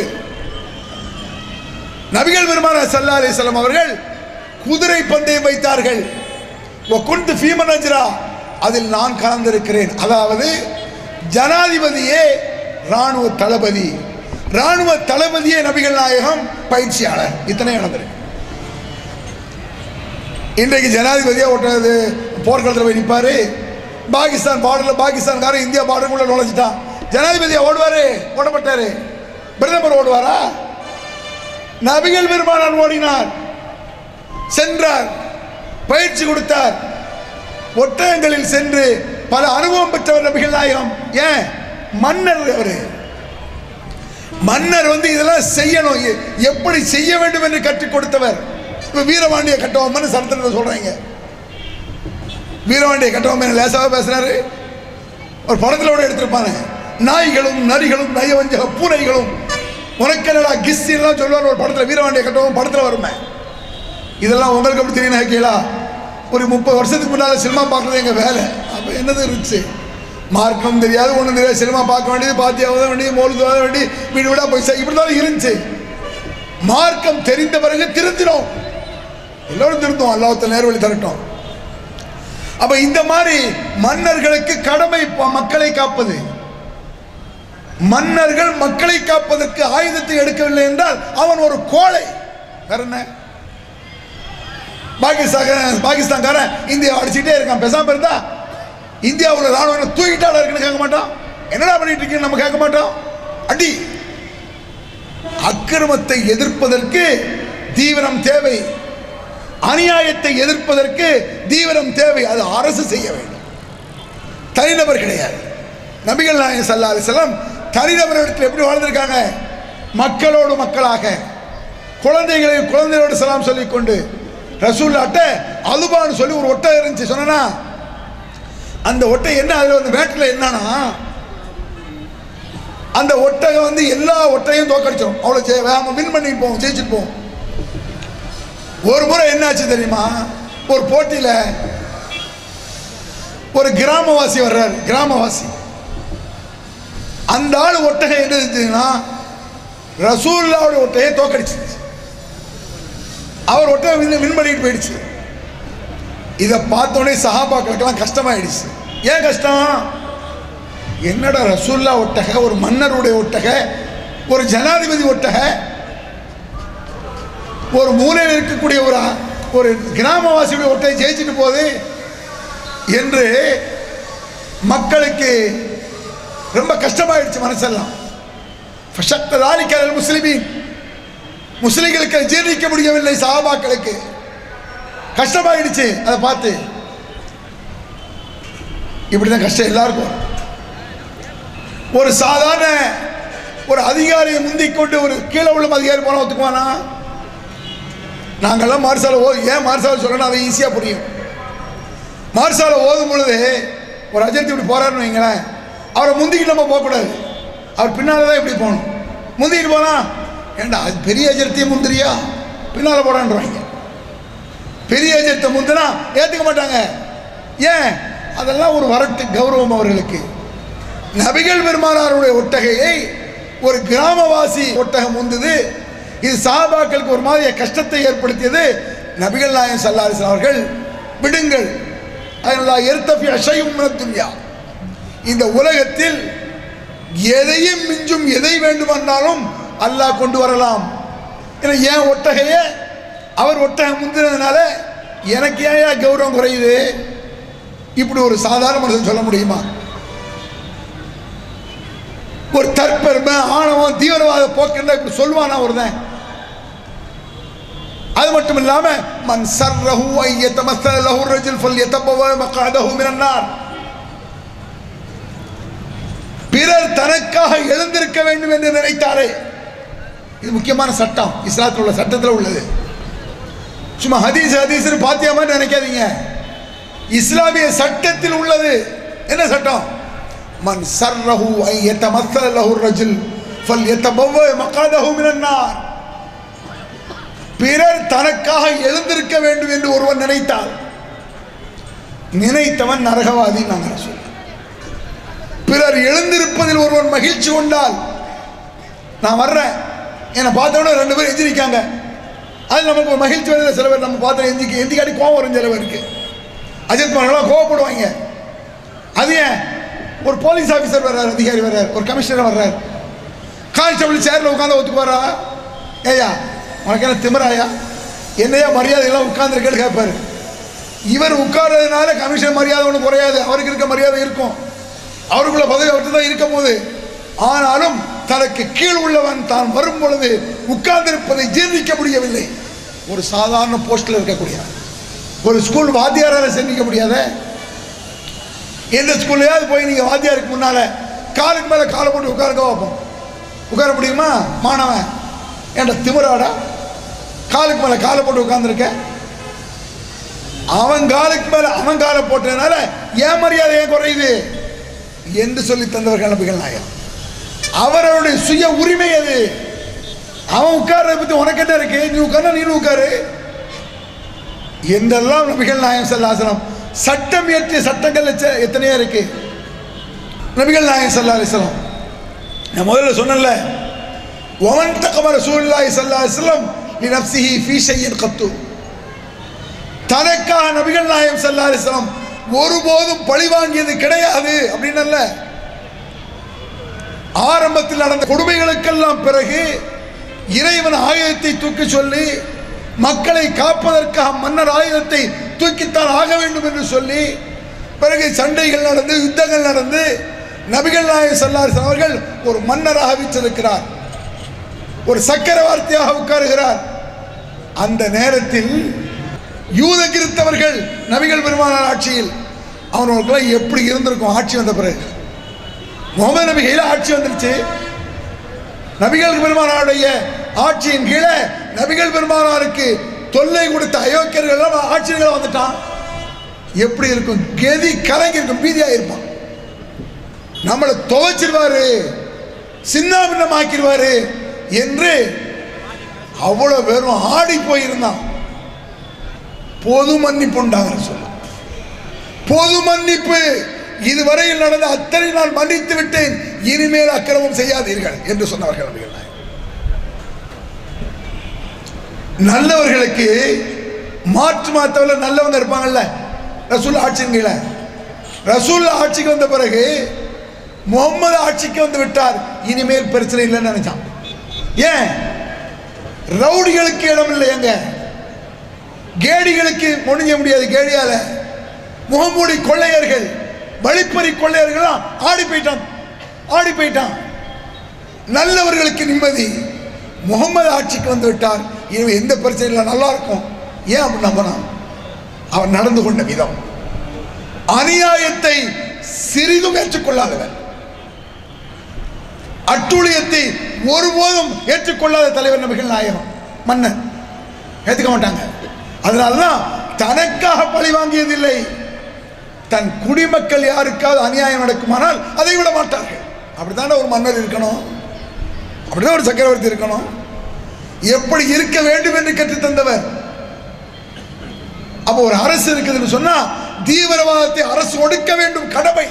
Speaker 2: நபிகள் பெருமானார் ஸல்லல்லாஹு அலைஹி வஸல்லம் அவர்கள் குதிரை பந்தயம் வைத்தார்கள் கொண்டு ஃபீமனஜ்ரா அதில் நான் கலந்திருக்கிறேன் அதாவது ஜனாதிபதியே ராணுவ தளபதி ராணுவ தளபதியே நபிகள் நாயகம் பயிற்சியாளர் இத்தனை நடந்திருக்கு இன்றைக்கு ஜனாதிபதியா ஒட்டுறது போர்க்களத்தில் போய் நிற்பாரு பாகிஸ்தான் பார்டர்ல பாகிஸ்தான்காரன் இந்தியா பார்டருக்குள்ள நுழைஞ்சிட்டான் ஜனாதிபதியா ஓடுவாரு ஓடப்பட்டாரு பிரதமர் ஓடுவாரா நபிகள் பெருமானார் ஓடினார் சென்றார் பயிற்சி கொடுத்தார் ஒட்டகங்களில் சென்று பல அனுபவம் பெற்றவர் நபிகள் நாயகம் ஏன் மன்னர் அவரு மன்னர் வந்து இதெல்லாம் செய்யணும் எ- எப்படி செய்ய வேண்டும் என்று கற்றுக் கொடுத்தவர் இப்ப வீரபாண்டிய கட்டபொம்மன் சரித்திரத்தில் சொல்றாங்க வீரபாண்டிய கட்டபொம்மன் லேசாக பேசுறாரு ஒரு படத்துல கூட எடுத்திருப்பாங்க நாய்களும் நரிகளும் நயவஞ்சக பூனைகளும் உனக்கென்னடா கிஸ்லாம் சொல்லுவார் ஒரு படத்துல வீரபாண்டிய கட்டபொம்மன் படத்துல வருமே இதெல்லாம் உங்களுக்கு எப்படி தெரியும் கேட்கலா ஒரு முப்பது வருஷத்துக்கு முன்னால் சினிமா பார்க்குறது எங்கள் வேலை அப்போ என்னது இருந்துச்சு மார்க்கம் தெரியாது ஒன்றும் தெரியாது சினிமா பார்க்க வேண்டியது பாத்தியாவத வேண்டியது மோலுக்கு வர வேண்டியது வீடு வீடாக போய் செய்- இப்படி தான் இருந்துச்சு மார்க்கம் தெரிந்த பிறகு திருந்தினோம் எல்லோரும் திருந்தோம் அல்லாஹ்வுத்த நேர்வழி தரட்டும் அப்ப இந்த மாதிரி மன்னர்களுக்கு கடமை ப- மக்களை காப்பது மன்னர்கள் மக்களை காப்பதற்கு ஆயுதத்தை எடுக்கவில்லை என்றால் அவன் ஒரு கோழை வேற என்ன பாகிஸ்தான் பாகிஸ்தான்காரன் இந்தியா அடிச்சுட்டே இருக்கான் பேசாம இருந்தா இந்தியாவில் ராணுவம் தூக்கிட்டால இருக்குன்னு கேட்க மாட்டோம் என்னடா பண்ணிட்டு இருக்கீங்க நம்ம கேட்க மாட்டோம் அடி அக்கிரமத்தை எதிர்ப்பதற்கு தீவிரம் தேவை அநியாயத்தை எதிர்ப்பதற்கு தீவிரம் தேவை அது அரசு செய்ய வேண்டும் தனிநபர் கிடையாது நபிகள் நாயகம் சல்லா அலிஸ்லாம் தனிநபரிடத்தில் எப்படி வாழ்ந்திருக்காங்க மக்களோடு மக்களாக குழந்தைகளை குழந்தையோடு சலாம் சொல்லிக்கொண்டு ரசூல்லாட்ட அலுபான்னு சொல்லி ஒரு ஒட்டை இருந்துச்சு சொன்னா அந்த ஒட்டை என்ன அதில் வந்து மேட்டில் என்னன்னா அந்த ஒட்டகம் வந்து எல்லா ஒட்டையும் தோக்கடிச்சிடும் அவ்வளோ ஜெய வேகமாக வின் பண்ணிட்டு போவோம் ஜெயிச்சுட்டு போவோம் ஒரு முறை என்னாச்சு தெரியுமா ஒரு போட்டியில் ஒரு கிராமவாசி வர்றாரு கிராமவாசி அந்த ஆள் ஒட்டகம் என்ன இருந்துச்சுன்னா ரசூல்லாவோட ஒட்டையை தோக்கடிச்சிருச்சு அவர் ஒட்டகம் வின் வின் பண்ணிட்டு போயிடுச்சு இதை பார்த்தோன்னே சஹாபாக்களுக்கெல்லாம் கஷ்டமாயிடுச்சு ஏன் கஷ்டம் என்னடா ரசூல்லா ஒட்டக ஒரு மன்னருடைய ஒட்டக ஒரு ஜனாதிபதி ஒட்டக ஒரு மூலையில் இருக்கக்கூடிய ஒரு ஒரு கிராமவாசியுடைய ஒட்டை ஜெயிச்சுட்டு போகுது என்று மக்களுக்கு ரொம்ப கஷ்டமாயிடுச்சு மனசெல்லாம் ஃபஷக்ததாலிக்கல் முஸ்லிமீன் முஸ்லிம்களுக்கு அதை ஜீர்ணிக்க முடியவில்லை சஹாபாக்களுக்கு கஷ்டமாயிடுச்சு அதை பார்த்து இப்படிதான் கஷ்டம் எல்லாருக்கும் வரும். ஒரு சாதாரண ஒரு அதிகாரியை முந்திக் கொண்டு ஒரு கீழே உள்ள அதிகாரி போன ஒத்துக்குவானா நாங்கெல்லாம் மார்சால ஓ ஏன் மார்சால சொல்லணும் அதை ஈஸியாக புரியும் மார்சால ஓதும் பொழுது ஒரு அஜர்த்தி இப்படி போறாருன்னு வைங்களேன் அவரை முந்திக்கிட்டு நம்ம போகக்கூடாது அவர் பின்னால் தான் இப்படி போகணும் முந்திக்கிட்டு போனா ஏண்டா அது பெரிய அஜர்த்தியை முந்திரியா பின்னால் போடான்றவாங்க பெரிய அஜர்த்தை முந்தினா ஏற்றுக்க மாட்டாங்க ஏன் அதெல்லாம் ஒரு வரட்டு கௌரவம் அவர்களுக்கு நபிகள் பெருமானாருடைய ஒட்டகையை ஒரு கிராமவாசி ஒட்டகம் முந்தது இது சாபாக்களுக்கு ஒரு மாதிரி கஷ்டத்தை ஏற்படுத்தியது நபிகள் நாயகம் சல்லாஸ் அவர்கள் விடுங்கள் அதனால் எர்த்தபி அஷையும் துன்யா இந்த உலகத்தில் எதையும் மிஞ்சும் எதை வேண்டுமென்றாலும் அல்லாஹ் கொண்டு வரலாம் ஏன்னா ஏன் ஒட்டகைய அவர் ஒட்டகம் முந்தினதுனால எனக்கு ஏன் கௌரவம் குறையுது இப்படி ஒரு சாதாரண மனுஷன் சொல்ல முடியுமா ஒரு தற்பெருமை ஆணவம் தீவிரவாத போக்குன்னா இப்படி சொல்லுவானா ஒருத்தன் அது மட்டும் இல்லாம மன் சர்ரஹு ஐயத்தமஸ்தல லஹு ரஜுல் ஃபல்யதபவ மக்அதஹு மினன் நார் பிறர் தனக்காக எழுந்திருக்க வேண்டும் என்று நினைத்தாரே இது முக்கியமான சட்டம் இஸ்லாத்தில் உள்ள சட்டத்தில் உள்ளது சும்மா ஹதீஸ் ஹதீஸ்னு பாத்தியா மாதிரி நினைக்காதீங்க இஸ்லாமிய சட்டத்தில் உள்ளது என்ன சட்டம் மன் சர்ரஹு ஐ யதமஸ்ஸல லஹு ரஜுல் ஃபல்யதபவ மக்அதஹு மினன் நார் பிறர் தனக்காக எழுந்திருக்க வேண்டும் என்று ஒருவன் நினைத்தால் நினைத்தவன் நரகவாதி நாங்கள் சொல்ல பிறர் எழுந்திருப்பதில் ஒருவன் மகிழ்ச்சி கொண்டால் நான் வர்றேன் என்னை பார்த்தோன்னே ரெண்டு பேரும் எந்திரிக்காங்க அது நமக்கு ஒரு மகிழ்ச்சி வருது சில பேர் நம்ம பார்த்தா எந்திக்க எந்திக்காட்டி கோவம் வரும் சில பேருக்கு அஜித் மகன்லாம் கோவப்படுவாங்க அது ஏன் ஒரு போலீஸ் ஆஃபீஸர் வர்றார் அதிகாரி வர்றார் ஒரு கமிஷனர் வர்றார் கான்ஸ்டபிள் சேரில் உட்காந்து ஒத்துக்குவாரா ஏயா உனக்கு என்ன திமிராயா என்னையா மரியாதையெல்லாம் உட்காந்துருக்கேன்னு கேட்பாரு இவர் உட்கார்றதுனால கமிஷன் மரியாதை ஒன்றும் குறையாது அவருக்கு இருக்க மரியாதை இருக்கும் அவருக்குள்ள பதவி அவர்கிட்ட தான் இருக்கும் போது ஆனாலும் தனக்கு கீழ் உள்ளவன் தான் வரும் பொழுது உட்கார்ந்திருப்பதை ஜீர்ணிக்க முடியவில்லை ஒரு சாதாரண போஸ்டில் இருக்கக்கூடிய ஒரு ஸ்கூல் வாத்தியாரால செஞ்சிக்க முடியாத எந்த ஸ்கூல்லையாவது போய் நீங்கள் வாத்தியாருக்கு முன்னால காலுக்கு மேலே காலை போட்டு உட்காருங்க பார்ப்போம் உட்கார முடியுமா மாணவன் ஏன்டா திமிராடா காலுக்கு மேலே காலை போட்டு உட்காந்துருக்க அவன் காலுக்கு மேலே அவன் காலை போட்டதுனால ஏன் மரியாதை ஏன் குறையுது என்று சொல்லி தந்தவர்கள் நபிகள் நாயகம் அவர்களுடைய சுய உரிமை அது அவன் உட்கார்றத பத்தி உனக்கு என்ன இருக்கு நீ உட்கார்ந்தா நீனும் உட்காரு என்றெல்லாம் நபிகள் நாயகம் சல்லாசனம் சட்டம் இயற்றிய சட்டங்கள் எச்ச- எத்தனையோ இருக்கு நபிகள் நாயகம் சல்லா அலிஸ்லாம் நான் முதல்ல சொன்னேன்ல ஒமன் தகம ரசூலுல்லாஹி ஸல்லல்லாஹு அலைஹி வஸல்லம் லினஃப்ஸிஹி ஃபீ ஷைஇன் கத்து தனக்காக நபிகள் நாயகம் ஸல்லல்லாஹு அலைஹி வஸல்லம் ஒருபோதும் பழி வாங்கியது கிடையாது அப்படின்னல்ல ஆரம்பத்தில் நடந்த கொடுமைகளுக்கெல்லாம் பிறகு இறைவன் ஆயுதத்தை தூக்கி சொல்லி மக்களை காப்பதற்காக மன்னர் ஆயுதத்தை தூக்கித்தான் ஆக வேண்டும் என்று சொல்லி பிறகு சண்டைகள் நடந்து யுத்தங்கள் நடந்து நபிகள் நாயகம் ஸல்லல்லாஹு அவர்கள் ஒரு மன்னராக வீற்றிருக்கிறார் ஒரு சக்கரவர்த்தியாக உட்காருகிறார் அந்த நேரத்தில் யூத கிறிஸ்தவர்கள் நபிகள் பெருமானார் ஆட்சியில் அவர்களுக்கெல்லாம் எப்படி இருந்திருக்கும் ஆட்சி வந்த பிறகு முகமது நபி கையில் ஆட்சி வந்துருச்சு நபிகள் பெருமானாருடைய ஆட்சியின் கீழே நபிகள் பெருமானாருக்கு தொல்லை கொடுத்த அயோக்கியர்கள் எல்லாம் ஆட்சியர்கள் வந்துட்டான் எப்படி இருக்கும் கெதி கலங்கி இருக்கும் பீதியா இருப்பான் நம்மளை துவைச்சிருவாரு சின்ன பின்னமாக்கிடுவாரு என்று அவ்வளவு பேரும் ஆடி போயிருந்தான் பொது மன்னிப்பு உண்டாங்க சொல்ல பொது மன்னிப்பு இதுவரையில் நடந்த அத்தனை நான் மன்னித்து விட்டேன் இனிமேல் அக்கிரமம் செய்யாதீர்கள் என்று சொன்னவர்கள் நபிகள் நாயகம். நல்லவர்களுக்கு மாற்று மாத்தவர்கள் நல்லவங்க இருப்பாங்கல்ல ரசூல் ஆட்சியின் கீழே ரசூல் ஆட்சிக்கு வந்த பிறகு முகம்மது ஆட்சிக்கு வந்து விட்டார் இனிமேல் பிரச்சனை இல்லைன்னு நினைச்சான் ஏன் ரவுடிகளுக்கு இடம் இல்லை எங்க கேடிகளுக்கு முடிஞ்ச முடியாது கேடியால முகமூடி கொள்ளையர்கள் வழிப்பறி கொள்ளையர்கள் ஆடி போயிட்டான் ஆடி போயிட்டான் நல்லவர்களுக்கு நிம்மதி முகமது ஆட்சிக்கு வந்து விட்டார் இனிமே எந்த பிரச்சனையும் இல்லை நல்லா இருக்கும் ஏன் அப்படி நம்பினான் அவன் நடந்து கொண்ட விதம் அநியாயத்தை சிறிதும் ஏற்றுக்கொள்ளாதவர் அட்டூழியத்தை ஒருபோதும் ஏற்றுக்கொள்ளாத தலைவர் நபிகள் நாயகம் மன்னன் ஏற்றுக்க மாட்டாங்க அதனாலதான் தனக்காக பழி வாங்கியதில்லை தன் குடிமக்கள் யாருக்காவது அநியாயம் நடக்குமானால் அதை விட மாட்டார்கள் அப்படித்தானே ஒரு மன்னர் இருக்கணும் அப்படிதான் ஒரு சக்கரவர்த்தி இருக்கணும் எப்படி இருக்க வேண்டும் என்று கற்றுத் தந்தவர் அப்போ ஒரு அரசு இருக்குதுன்னு சொன்னா தீவிரவாதத்தை அரசு ஒடுக்க வேண்டும் கடமை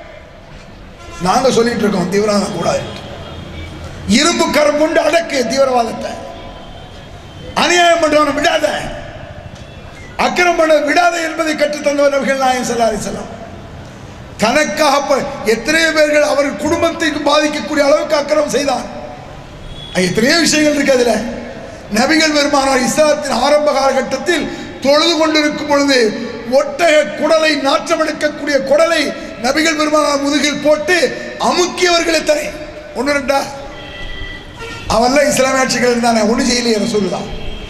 Speaker 2: நாங்க சொல்லிட்டு இருக்கோம் தீவிரவாதம் கூடாது இரும்பு கரம் கொண்டு அடக்கு தீவிரவாதத்தை அநியாயம் பண்றவனை விடாத அக்கிரம் பண்ண விடாத என்பதை கற்றுத் தந்தவர் நபிகள் நாயகம் ஸல்லல்லாஹு அலைஹி வஸல்லம் தனக்காக ப- எத்தனையோ பேர்கள் அவர் குடும்பத்திற்கு பாதிக்கக்கூடிய அளவுக்கு அக்கிரம் செய்தான் எத்தனையோ விஷயங்கள் இருக்கு அதுல நபிகள் பெருமானார் இஸ்லாத்தின் ஆரம்ப காலகட்டத்தில் தொழுது கொண்டிருக்கும் பொழுது ஒட்டக குடலை நாற்றம் எடுக்கக்கூடிய குடலை நபிகள் பெருமானார் முதுகில் போட்டு அமுக்கியவர்கள் எத்தனை ஒன்று ரெண்டா அவெல்லாம் இஸ்லாமிய ஆட்சிகள் இருந்தானே ஒன்று செய்யலையே ரசூலுதான்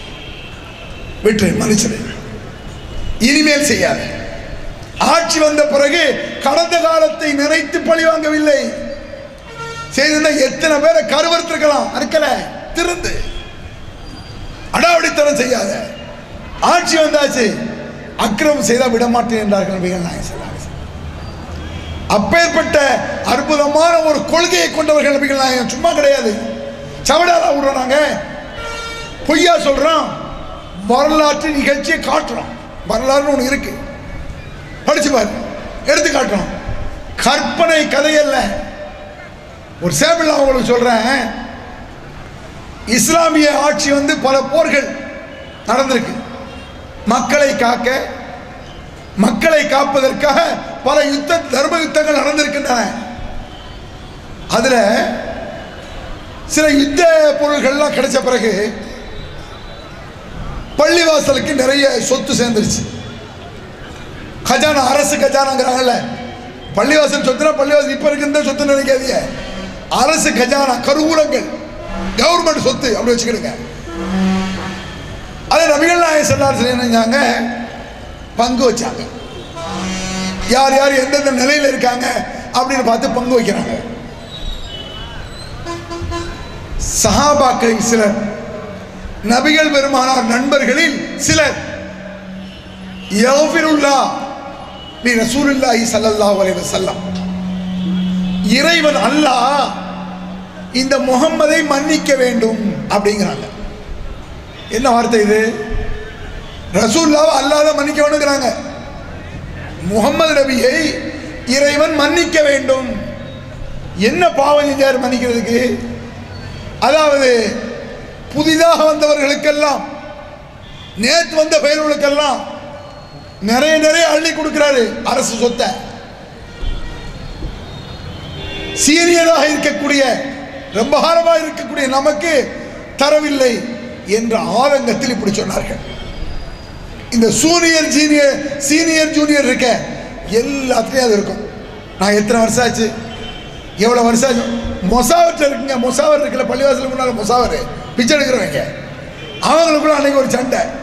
Speaker 2: விட்டு மன்னிச்சது இனிமேல் செய்யாத ஆட்சி வந்த பிறகு கடந்த காலத்தை நினைத்து பழி வாங்கவில்லை செய்திருந்தா எத்தனை பேரை கருவறுத்திருக்கலாம் அறுக்கல திருந்து அடாவடித்தனம் செய்யாத ஆட்சி வந்தாச்சு அக்கிரமம் செய்தா விட மாட்டேன் என்றார்கள் நபிகள் நாயகம் ஸல்லல்லாஹு அலைஹி வஸல்லம். அப்பேற்பட்ட அற்புதமான ஒரு கொள்கையை கொண்டவர்கள் நபிகள் நாயகம் சும்மா கிடையாது சவடாலா விடுறாங்க பொய்யா சொல்றோம் வரலாற்று நிகழ்ச்சியை காட்டுறோம் வரலாறுன்னு ஒன்று இருக்கு படிச்சு பாரு எடுத்து காட்டுறோம் கற்பனை கதையல்ல ஒரு சேம்பிள் நான் உங்களுக்கு சொல்றேன் இஸ்லாமிய ஆட்சி வந்து பல போர்கள் நடந்திருக்கு மக்களை காக்க மக்களை காப்பதற்காக பல யுத்த தர்ம யுத்தங்கள் நடந்திருக்கின்றன அதுல சில யுத்த பொருள்கள்லாம் கிடைச்ச பிறகு பள்ளிவாசலுக்கு நிறைய சொத்து சேர்ந்துருச்சு கஜானா அரசு கஜானாங்கிறாங்கல்ல பள்ளிவாசல் சொத்துனா பள்ளிவாசல் இப்ப இருக்கின்ற சொத்து நினைக்காதீங்க அரசு கஜானா கருவூலங்கள் கவர்மெண்ட் சொத்து அப்படி வச்சுக்கிடுங்க அதை நபிகள் நாயகம் சொன்னார் செஞ்சாங்க பங்கு வச்சாங்க யார் யார் எந்தெந்த நிலையில் இருக்காங்க அப்படின்னு பார்த்து பங்கு வைக்கிறாங்க சஹாபாக்களில் சிலர் நபிகள் பெருமானார் நண்பர்களில் சிலர் யௌஃபிருல்லா நீ ரசூலுல்லாஹி ஸல்லல்லாஹு அலைஹி வஸல்லம் இறைவன் அல்லாஹ் இந்த முகம்மதை மன்னிக்க வேண்டும் அப்படிங்கிறாங்க என்ன வார்த்தை இது ரசூல்லாவை அல்லாத மன்னிக்க வேண்டுங்கிறாங்க முகம்மது நபியை இறைவன் மன்னிக்க வேண்டும் என்ன பாவம் செஞ்சார் மன்னிக்கிறதுக்கு அதாவது புதிதாக வந்தவர்களுக்கெல்லாம் நேற்று வந்த பெயர்களுக்கெல்லாம் நிறைய நிறைய அள்ளி கொடுக்கிறாரு அரசு சொத்தை சீரியராக இருக்கக்கூடிய ரொம்ப காலமாக இருக்கக்கூடிய நமக்கு தரவில்லை என்ற ஆதங்கத்தில் இப்படி சொன்னார்கள் இந்த சூனியர் ஜீனியர் சீனியர் ஜூனியர் இருக்க எல்லாத்துலேயும் அது இருக்கும் நான் எத்தனை வருஷம் ஆச்சு எவ்வளோ வருஷம் ஆச்சு மொசாவர்கிட்ட இருக்குங்க மொசாவர் இருக்குல்ல பள்ளிவாசலுக்கு முன்னால் மொசாவர் பிச்சை எடுக்கிறவங்க அவங்களுக்குள்ள அன்னைக்கு ஒரு சண்டை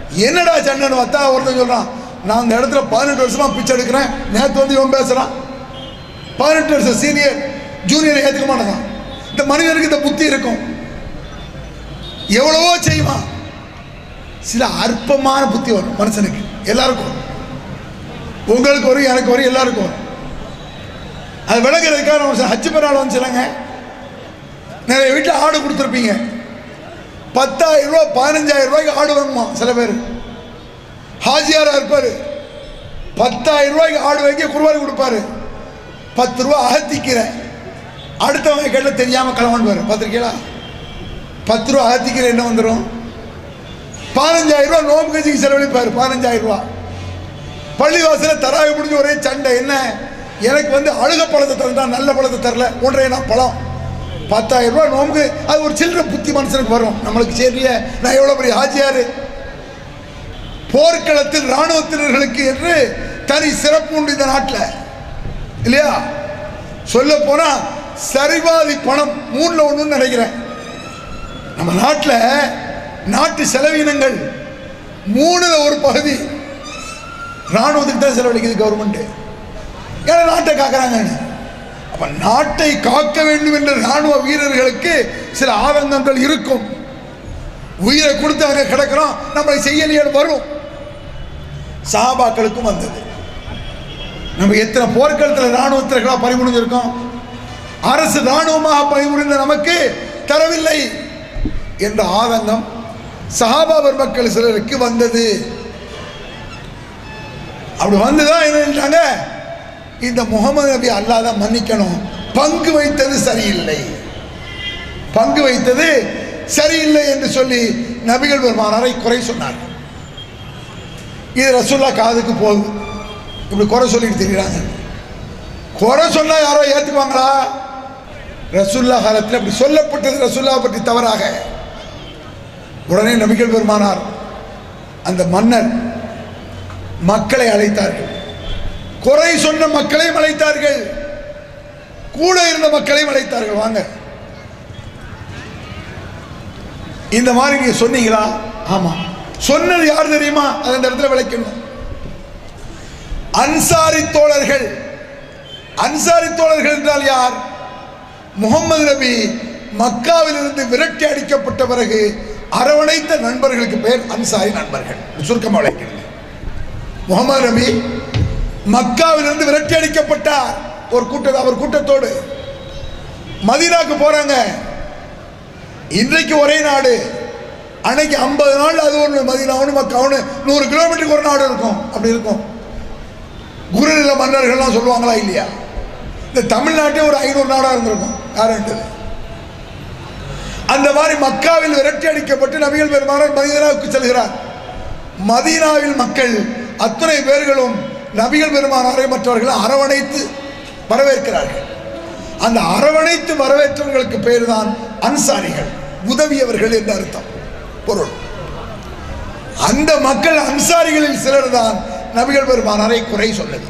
Speaker 3: என்னடா சண்டைன்னு பார்த்தா ஒருத்தன் சொல்றான் நான் அந்த இடத்துல பதினெட்டு வருஷமா பிச்சை எடுக்கிறேன் நேற்று வந்து இவன் பேசுறான் பதினெட்டு வருஷம் சீனியர் ஜூனியர் ஏற்றுக்க மாட்டான் இந்த மனிதனுக்கு இந்த புத்தி இருக்கும் எவ்வளவோ செய்வான் சில அற்பமான புத்தி வரும் மனுஷனுக்கு எல்லாருக்கும் வரும். உங்களுக்கு வரும் எனக்கு வரும் எல்லாருக்கும் வரும் அது விளங்குறதுக்காக நம்ம சில ஹஜ்ஜு பெருநாள் வந்துச்சுலங்க நிறைய வீட்டில் ஆடு கொடுத்துருப்பீங்க பத்தாயிரம் ரூபா பதினஞ்சாயிரம் ரூபாய்க்கு ஆடு வாங்குமா சில பேர் ஹாஜியாரா இருப்பார் பத்தாயிரம் ரூபாய்க்கு ஆடு வாங்கி குருவாரி கொடுப்பாரு பத்து ரூபா அகத்திக்கிறேன் அடுத்தவங்க கேட்ட தெரியாமல் கிளம்புவார் பார்த்துருக்கீங்களா பத்து ரூபா அகத்திக்கிற என்ன வந்துடும் பதினஞ்சாயிரம் ரூபா நோம்பு கட்சிக்கு செலவழிப்பார் பதினஞ்சாயிரம் ரூபா பள்ளிவாசல தராவி முடிஞ்சு ஒரே சண்டை என்ன எனக்கு வந்து அழுக பழத்தை தந்தா நல்ல பழத்தை தரல ஒன்றரை நான் பழம் பத்தாயிரம் ரூபாய் நோம்புக்கு அது ஒரு சில்லற புத்தி மனுஷனுக்கு வரும் நம்மளுக்கு சரிய நான் எவ்வளோ பெரிய ஆச்சியாரு போர்க்களத்தில் இராணுவத்தினர்களுக்கு என்று தனி சிறப்பு உண்டு இந்த நாட்டில் இல்லையா சொல்ல போனா சரிபாதி பணம் மூணுல ஒண்ணுன்னு நினைக்கிறேன் நம்ம நாட்டில் நாட்டு செலவினங்கள் மூணுல ஒரு பகுதி ராணுவத்துக்கு தான் செலவழிக்குது கவர்மெண்ட் ஏன்னா நாட்டை காக்குறாங்கன்னு அப்ப நாட்டை காக்க வேண்டும் என்ற ராணுவ வீரர்களுக்கு சில ஆதங்கங்கள் இருக்கும் உயிரை கொடுத்து அங்கே கிடக்கிறோம் நம்மளை செய்யலையே வரும் சஹாபாக்களுக்கும் வந்தது நம்ம எத்தனை போர்க்களத்தில் ராணுவத்திற்கெல்லாம் பறிமுடிஞ்சிருக்கோம் அரசு ராணுவமாக பணிபுரிந்த நமக்கு தரவில்லை என்ற ஆதங்கம் சஹாபா பெருமக்கள் சிலருக்கு வந்தது அப்படி வந்துதான் என்னட்டாங்க இந்த முகமது நபி அல்லாத மன்னிக்கணும் பங்கு வைத்தது சரியில்லை பங்கு வைத்தது சரியில்லை என்று சொல்லி நபிகள் பெருமானாரை குறை சொன்னார்கள் இது ரசூல்லா காதுக்கு போகுது இப்படி குறை சொல்லிட்டு தெரியுறாங்க குறை சொன்னா யாரோ ஏத்துக்குவாங்களா ரசூல்லா காலத்தில் அப்படி சொல்லப்பட்டது ரசூல்லா பற்றி தவறாக உடனே நபிகள் பெருமானார் அந்த மன்னர் மக்களை அழைத்தார்கள் குறை சொன்ன மக்களையும் அழைத்தார்கள் கூட இருந்த மக்களையும் அழைத்தார்கள் வாங்க இந்த மாதிரி நீங்க சொன்னீங்களா ஆமா சொன்னது யார் தெரியுமா அது அந்த இடத்துல விளக்கணும் அன்சாரி தோழர்கள் அன்சாரி தோழர்கள் என்றால் யார் முகமது நபி மக்காவிலிருந்து விரட்டி அடிக்கப்பட்ட பிறகு அரவணைத்த நண்பர்களுக்கு பேர் அன்சாரி நண்பர்கள் சுருக்கமாக விளக்கிறது முகமது நபி மக்காவிலிருந்து விரட்டி அடிக்கப்பட்டார் ஒரு கூட்ட அவர் கூட்டத்தோடு மதீனாக்கு போறாங்க இன்றைக்கு ஒரே நாடு அன்னைக்கு ஐம்பது நாள் அது ஒன்று மதீனாவுன்னு மக்காவுன்னு நூறு கிலோமீட்டருக்கு ஒரு நாடு இருக்கும் அப்படி இருக்கும் குருநில மன்னர்கள்லாம் சொல்லுவாங்களா இல்லையா இந்த தமிழ்நாட்டே ஒரு ஐநூறு நாடாக இருந்திருக்கும் யாருன்றது அந்த மாதிரி மக்காவில் விரட்டி அடிக்கப்பட்டு நபிகள் பெருமானார் மதீனாவுக்கு செல்கிறார் மதீனாவில் மக்கள் அத்தனை பேர்களும் நபிகள் பெருமானாரை மற்றவர்களை அரவணைத்து வரவேற்கிறார்கள் அந்த அரவணைத்து வரவேற்றவர்களுக்கு பேர் தான் அன்சாரிகள் உதவியவர்கள் என்று அர்த்தம் பொருள் அந்த மக்கள் அன்சாரிகளில் சிலர் தான் நபிகள் பெருமானாரை குறை சொன்னது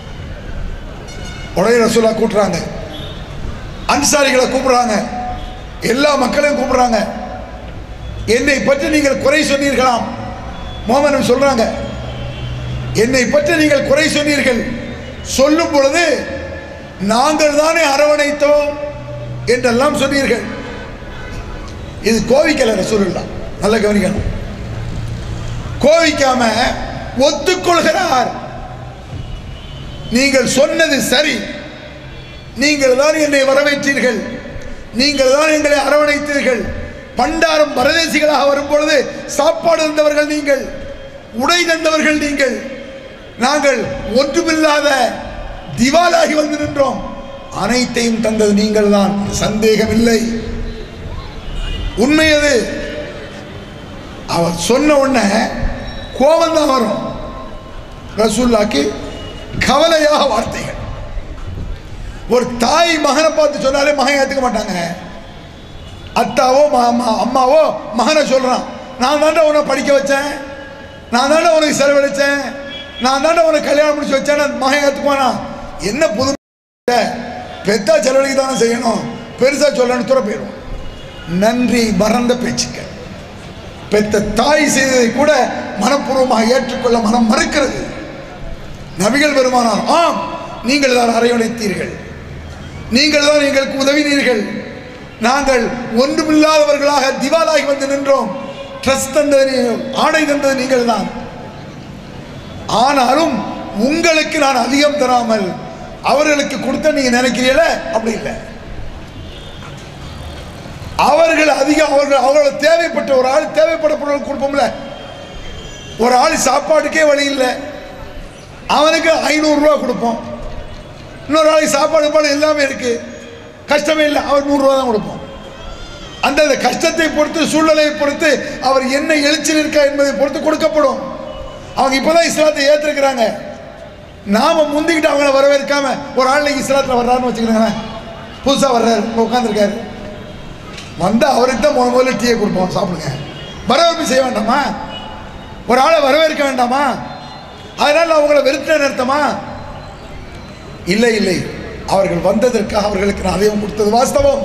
Speaker 3: உடனே ரசூலா கூட்டுறாங்க அன்சாரிகளை கூப்பிடுறாங்க எல்லா மக்களையும் கூப்பிடுறாங்க என்னை பற்றி நீங்கள் குறை சொன்னீர்களாம் மோமனம் சொல்றாங்க என்னை பற்றி நீங்கள் குறை சொன்னீர்கள் சொல்லும் பொழுது நாங்கள் தானே அரவணைத்தோம் என்றெல்லாம் சொன்னீர்கள் இது கோவிக்கல ரசூலுல்லா நல்ல கவனிக்கணும் கோவிக்காம ஒத்துக்கொள்கிறார் நீங்கள் சொன்னது சரி நீங்கள் தான் என்னை வரவேற்றீர்கள் நீங்கள் தான் எங்களை அரவணைத்தீர்கள் பண்டாரம் பரதேசிகளாக வரும்பொழுது சாப்பாடு தந்தவர்கள் நீங்கள் உடை தந்தவர்கள் நீங்கள் நாங்கள் ஒன்றுமில்லாத திவாலாகி வந்து நின்றோம் அனைத்தையும் தந்தது நீங்கள் தான் சந்தேகமில்லை உண்மை அது அவர் சொன்ன உடனே கோபம் தான் வரும் ரசூல்லாக்கு கவலையாக வார்த்தைகள் ஒரு தாய் மகனை பார்த்து சொன்னாலே மகன் ஏற்றுக்க மாட்டாங்க அத்தாவோ மாமா அம்மாவோ மகனை சொல்கிறான் நான் தாண்டா உன்னை படிக்க வச்சேன் நான் தாண்டா உனக்கு செலவழித்தேன் நான் தாண்டா உனக்கு கல்யாணம் முடிச்சு வச்சேன் அந்த மகன் ஏற்றுக்குவானா என்ன புது பெத்தா செலவழிக்க தானே செய்யணும் பெருசாக சொல்லணும்னு துற போயிடும் நன்றி மறந்த பேச்சுக்கள் பெத்த தாய் செய்ததை கூட மனப்பூர்வமாக ஏற்றுக்கொள்ள மனம் மறுக்கிறது நபிகள் பெருமானார் ஆம் நீங்கள் தான் அரவணைத்தீர்கள் நீங்கள் தான் எங்களுக்கு உதவினீர்கள் நாங்கள் ஒன்றுமில்லாதவர்களாக திவாலாகி வந்து நின்றோம் ட்ரஸ்ட் தந்தது நீ- ஆடை தந்தது நீங்கள் தான் ஆனாலும் உங்களுக்கு நான் அதிகம் தராமல் அவர்களுக்கு கொடுத்த நீங்க நினைக்கிறீங்கள அப்படி இல்லை அவர்கள் அதிகம் அவர்கள் அவர்கள் தேவைப்பட்ட ஒரு ஆள் தேவைப்படப்படுறவங்களுக்கு கொடுப்போம்ல ஒரு ஆள் சாப்பாட்டுக்கே வழி இல்லை அவனுக்கு ஐநூறுரூவா கொடுப்போம் இன்னொரு ஆளுக்கு சாப்பாடு பாடு எல்லாமே இருக்கு கஷ்டமே இல்லை அவர் நூறுரூவா தான் கொடுப்போம் அந்தந்த கஷ்டத்தை பொறுத்து சூழ்நிலையை பொறுத்து அவர் என்ன எழுச்சியில் இருக்கா என்பதை பொறுத்து கொடுக்கப்படும் அவங்க இப்போதான் இஸ்லாத்தை ஏற்றிருக்கிறாங்க நாம முந்திக்கிட்டு அவங்கள வரவேற்காம ஒரு ஆள் இன்னைக்கு இஸ்லாத்தில் வர்றாருன்னு வச்சுக்கிறேங்களேன் புதுசாக வர்றாரு இப்போ உட்காந்துருக்காரு வந்தா அவருக்கு தான் முதல் முதல்ல டீயை கொடுப்போம் சாப்பிடுங்க வரவேற்பு செய்ய வேண்டாமா ஒரு ஆளை வரவேற்க வேண்டாமா அதனால நான் அவங்கள வெறுத்தேன் அர்த்தமா இல்லை இல்லை அவர்கள் வந்ததற்காக அவர்களுக்கு நான் அதையும் கொடுத்தது வாஸ்தவம்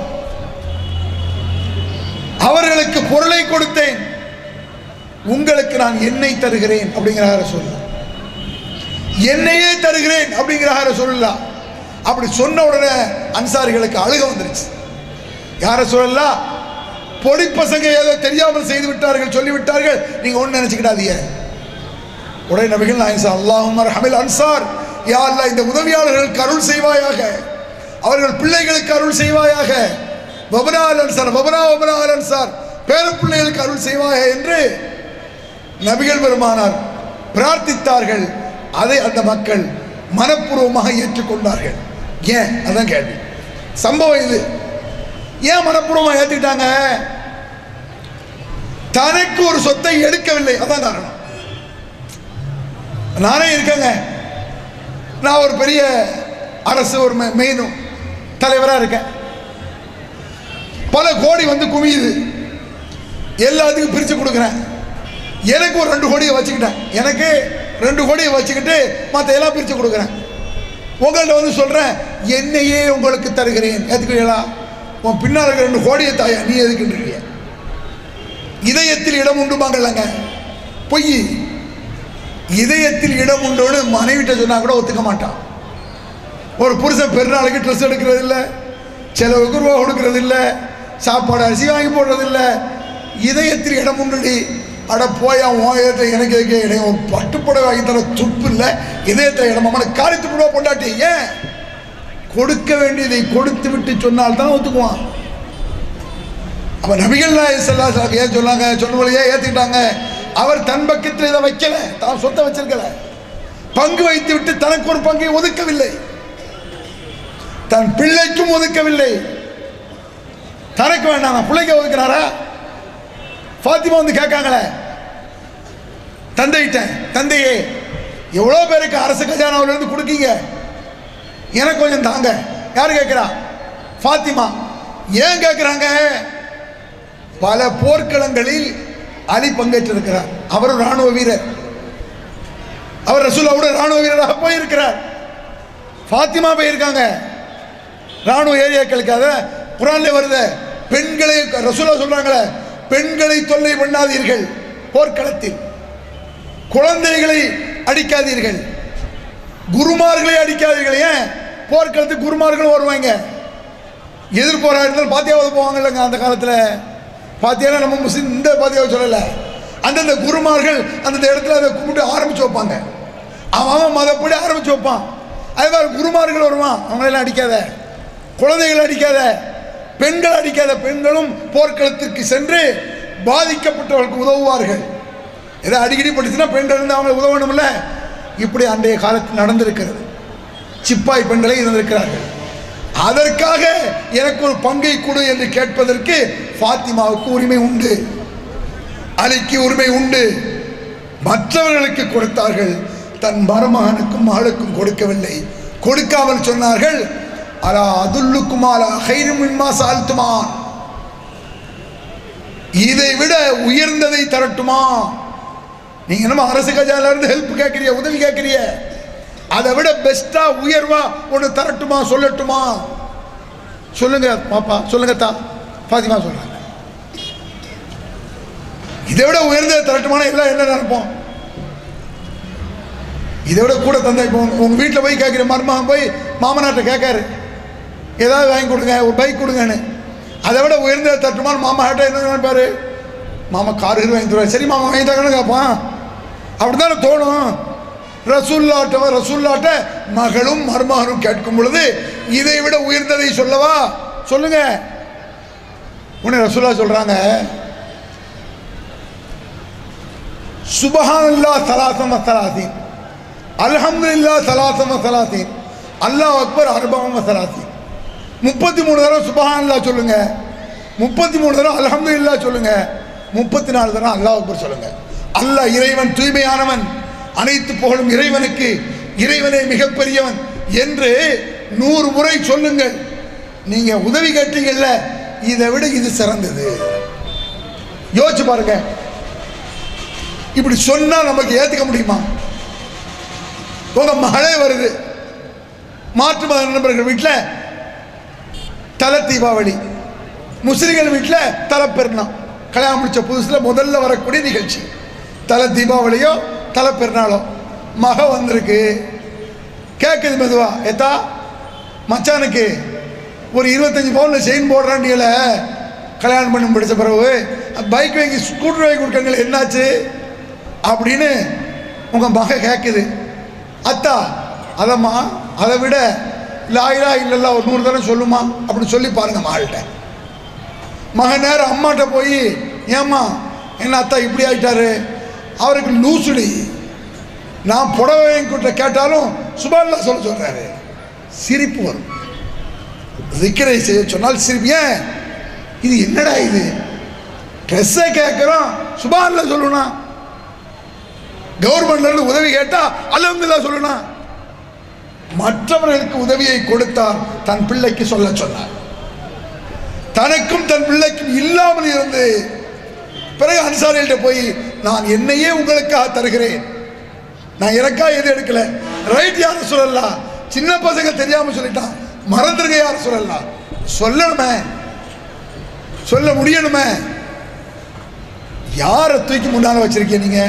Speaker 3: அவர்களுக்கு பொருளை கொடுத்தேன் உங்களுக்கு நான் எண்ணெய் தருகிறேன் அப்படிங்கிறார சொல்ல எண்ணெயே தருகிறேன் அப்படிங்கிறார சொல்லலாம் அப்படி சொன்ன உடனே அன்சாரிகளுக்கு அழுக வந்துருச்சு யார சொல்லலாம் பொடி பசங்க ஏதோ தெரியாமல் செய்து விட்டார்கள் சொல்லிவிட்டார்கள் நீங்க ஒண்ணு நினைச்சுக்கிடாதீங்க உடனே நபிகள் நாயசா அல்லாஹும் ஹமில் அன்சார் யா அல்லாஹ் இந்த உதவியாளர்களுக்கு அருள் செய்வாயாக அவர்கள் பிள்ளைகளுக்கு அருள் செய்வாயாக வபனா அல் அன்சார் வபனா வபனா அல் அன்சார் பேர பிள்ளைகளுக்கு அருள் செய்வாயாக என்று நபிகள் பெருமானார் பிரார்த்தித்தார்கள் அதை அந்த மக்கள் மனப்பூர்வமாக ஏற்றுக்கொண்டார்கள் ஏன் அதான் கேள்வி சம்பவம் இது ஏன் மனப்பூர்வமாக ஏற்றுக்கிட்டாங்க தனக்கு ஒரு சொத்தை எடுக்கவில்லை அதான் காரணம் நானே இருக்கேங்க நான் ஒரு பெரிய அரசு ஒரு மெ- மெயினும் தலைவராக இருக்கேன் பல கோடி வந்து குவியுது எல்லாத்துக்கும் பிரித்து கொடுக்குறேன் எனக்கு ஒரு ரெண்டு கோடியை வச்சுக்கிட்டேன் எனக்கு ரெண்டு கோடியை வச்சுக்கிட்டு மற்ற எல்லாம் பிரித்து கொடுக்குறேன் உங்கள்கிட்ட வந்து சொல்கிறேன் என்னையே உங்களுக்கு தருகிறேன் ஏற்றுக்கிறீங்களா உன் பின்னால் இருக்கிற ரெண்டு கோடியை தாயா நீ எதுக்குன்றீங்க இதயத்தில் இடம் உண்டுமாங்கல்லங்க பொய் இதயத்தில் இடம் உண்டோன்னு மனைவிட்ட சொன்னா கூட ஒத்துக்க மாட்டான் ஒரு புருஷன் பெருநாளுக்கு ட்ரெஸ் எடுக்கிறது இல்லை செலவுக்கு ரூபா கொடுக்கறது இல்லை சாப்பாடு அரிசி வாங்கி போடுறது இல்லை இதயத்தில் இடம் உண்டுடி அட போயா உன் இதயத்தில் எனக்கு எதுக்கு இடம் ஒரு பட்டுப்புடவை வாங்கி தர துப்பு இல்லை இதயத்தில் இடம் அம்மனை காரி துப்புடுவா பொண்டாட்டி ஏன் கொடுக்க வேண்டியதை கொடுத்து விட்டு சொன்னால் தான் ஒத்துக்குவான் அப்ப நபிகள் நாயகம் ஸல்லல்லாஹு அலைஹி வஸல்லம் ஏன் சொன்னாங்க சொன்ன வழியே ஏத்துக்கிட்டாங்க அவர் தன் பக்கத்தில் இதை வைக்கல தான் சொத்தை வச்சிருக்கல பங்கு வைத்து விட்டு தனக்கு ஒரு பங்கை ஒதுக்கவில்லை தன் பிள்ளைக்கும் ஒதுக்கவில்லை தனக்கு வேண்டாம் பிள்ளைக்கு ஒதுக்குறாரா ஃபாத்திமா வந்து கேட்காங்களே தந்தையிட்டேன் தந்தையே எவ்வளோ பேருக்கு அரசு கஜானாவுல இருந்து கொடுக்கீங்க எனக்கு கொஞ்சம் தாங்க யார் கேட்குறா ஃபாத்திமா ஏன் கேட்குறாங்க பல போர்க்களங்களில் அலி பங்கேற்றிருக்கிறார் அவர் ஒரு ராணுவ வீரர் அவர் ரசூலாவோட ராணுவ வீரராக போயிருக்கிறார் ஃபாத்திமா போயிருக்காங்க ராணுவ ஏரியாக்களுக்கு அதை குரான்ல வருது பெண்களை ரசூலா சொல்றாங்களே பெண்களை தொல்லை பண்ணாதீர்கள் போர்க்களத்தில் குழந்தைகளை அடிக்காதீர்கள் குருமார்களை அடிக்காதீர்கள் ஏன் போர்க்களத்துக்கு குருமார்களும் வருவாங்க எதிர்போரா இருந்தாலும் பாத்தியாவது போவாங்க இல்லைங்க அந்த காலத்தில் பாத்தியானா நம்ம முஸ்லீம் இந்த பாத்தியாவை சொல்லலை அந்தந்த குருமார்கள் அந்தந்த இடத்துல அதை கும்பிட்டு ஆரம்பிச்சு வைப்பாங்க அவன் அவன் மதப்படி ஆரம்பிச்சு வைப்பான் அதே மாதிரி குருமார்கள் வருவான் அவங்களெல்லாம் அடிக்காத குழந்தைகள் அடிக்காத பெண்கள் அடிக்காத பெண்களும் போர்க்களத்திற்கு சென்று பாதிக்கப்பட்டவர்களுக்கு உதவுவார்கள் ஏதோ அடிக்கடி படிச்சுன்னா பெண்கள் இருந்து அவங்க உதவணும்ல இப்படி அன்றைய காலத்தில் நடந்திருக்கிறது சிப்பாய் பெண்களை இருந்திருக்கிறார்கள் அதற்காக எனக்கு ஒரு பங்கை கொடு என்று கேட்பதற்கு ஃபாத்திமாவுக்கு உரிமை உண்டு அலிக்கு உரிமை உண்டு மற்றவர்களுக்கு கொடுத்தார்கள் தன் மருமகனுக்கும் மகளுக்கும் கொடுக்கவில்லை கொடுக்காமல் சொன்னார்கள் அலா அதுல்லுக்குமாலா ஹைருமின்மா சால்த்துமான் இதை விட உயர்ந்ததை தரட்டுமா நீங்க என்னமோ அரசு கஜால இருந்து ஹெல்ப் கேட்கறிய உதவி கேட்கறிய அதை விட பெஸ்டா உயர்வா ஒன்று தரட்டுமா சொல்லட்டுமா சொல்லுங்க பாப்பா சொல்லுங்க தா ஃபாத்திமா சொல்றாங்க இதை விட உயர்ந்த திரட்டுமான எல்லாம் என்ன நினைப்போம் இதை விட கூட தந்தை இப்போ உங்க- உங்க வீட்டில் போய் கேட்குற மருமகன் போய் மாமனாட்ட கேட்காரு ஏதாவது வாங்கி கொடுங்க ஒரு பைக் கொடுங்கன்னு அதை விட உயர்ந்த தட்டுமான மாமா கிட்ட என்ன நினைப்பாரு மாமா கார் இது வாங்கி தருவாரு சரி மாமா வாங்கி தரணும்னு கேட்பான் அப்படித்தானே தோணும் ரசூல்லாட்டவ ரசூல்லாட்ட மகளும் மருமகனும் கேட்கும் பொழுது இதை விட உயர்ந்ததை சொல்லவா சொல்லுங்க உன்னை ரசூல்லா சொல்றாங்க சுபஹானல்லா சலாசம் சலாசீன் அல்ஹம்துலில்லா சலாசம் சலாசீன் அல்லாஹ் அக்பர் அர்பம் சலாசீன் முப்பத்தி மூணு தடவை சுபஹானல்லா சொல்லுங்க முப்பத்தி மூணு தடவை அல்ஹம்துலில்லா சொல்லுங்க முப்பத்தி நாலு தடவை அல்லாஹ் அக்பர் சொல்லுங்க அல்லாஹ் இறைவன் தூய்மையானவன் அனைத்து புகழும் இறைவனுக்கு இறைவனே மிகப்பெரியவன் என்று நூறு முறை சொல்லுங்கள் நீங்க உதவி கேட்டீங்கல்ல இதை விட இது சிறந்தது யோசிச்சு பாருங்க இப்படி சொன்னா நமக்கு ஏத்துக்க முடியுமா உங்க மழை வருது மாற்று மத நண்பர்கள் வீட்டில் தலை தீபாவளி முஸ்லிம்கள் வீட்டில் தலை பெருநாள் கல்யாணம் முடிச்ச புதுசில் முதல்ல வரக்கூடிய நிகழ்ச்சி தலை தீபாவளியோ தலை பெருநாளோ மக வந்திருக்கு கேட்குது மெதுவா ஏத்தா மச்சானுக்கு ஒரு இருபத்தஞ்சி பவுனில் செயின் போடுறாண்டியல கல்யாணம் பண்ணி முடிச்ச பிறகு பைக் வாங்கி ஸ்கூட்டர் வாங்கி கொடுக்கங்களே என்னாச்சு அப்படின்னு உங்கள் மக கேட்குது அத்தா அதம்மா அதை விட லாயிலா இல்லைல்ல ஒரு நூறு தடவை சொல்லுமா அப்படின்னு சொல்லி பாருங்க மகள்கிட்ட மகன் நேரம் அம்மாட்ட போய் ஏம்மா என்ன அத்தா இப்படி ஆயிட்டாரு அவருக்கு லூசுடி நான் புடவை வாங்கி கொடுத்த கேட்டாலும் சுபால்லா சொல்ல சொல்றாரு சிரிப்பு வரும் திக்கரை செய்ய சொன்னால் சிரிப்பு ஏன் இது என்னடா இது ட்ரெஸ்ஸை கேட்குறோம் சுபான்ல சொல்லணும் கவர்மெண்ட்ல இருந்து உதவி கேட்டா அலமதுல்லா சொல்லணும் மற்றவர்களுக்கு உதவியை கொடுத்தார் தன் பிள்ளைக்கு சொல்ல சொன்னார் தனக்கும் தன் பிள்ளைக்கும் இல்லாமல் இருந்து பிறகு அன்சாரிகள்ட்ட போய் நான் என்னையே உங்களுக்காக தருகிறேன் நான் எனக்கா எது எடுக்கல ரைட் யாரும் சொல்லலாம் சின்ன பசங்க தெரியாம சொல்லிட்டான் மறந்துருங்க யாரும் சொல்லலாம் சொல்லணுமே சொல்ல முடியணுமே யாரை தூக்கி முன்னால வச்சிருக்கீங்க நீங்க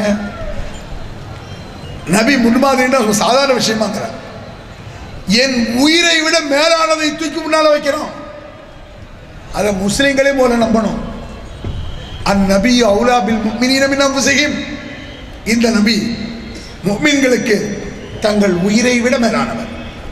Speaker 3: நபி முன்மாதிரின்னா ஒரு சாதாரண விஷயமாங்கிற என் உயிரை விட மேலானதை தூக்கி முன்னால வைக்கிறோம் அதை முஸ்லிம்களே முதல்ல நம்பணும் அந்நபி அவுலா பில் முக்மினீன மின் அன்ஃபுஸிஹிம் இந்த நபி முக்மின்களுக்கு தங்கள் உயிரை விட மேலானவர்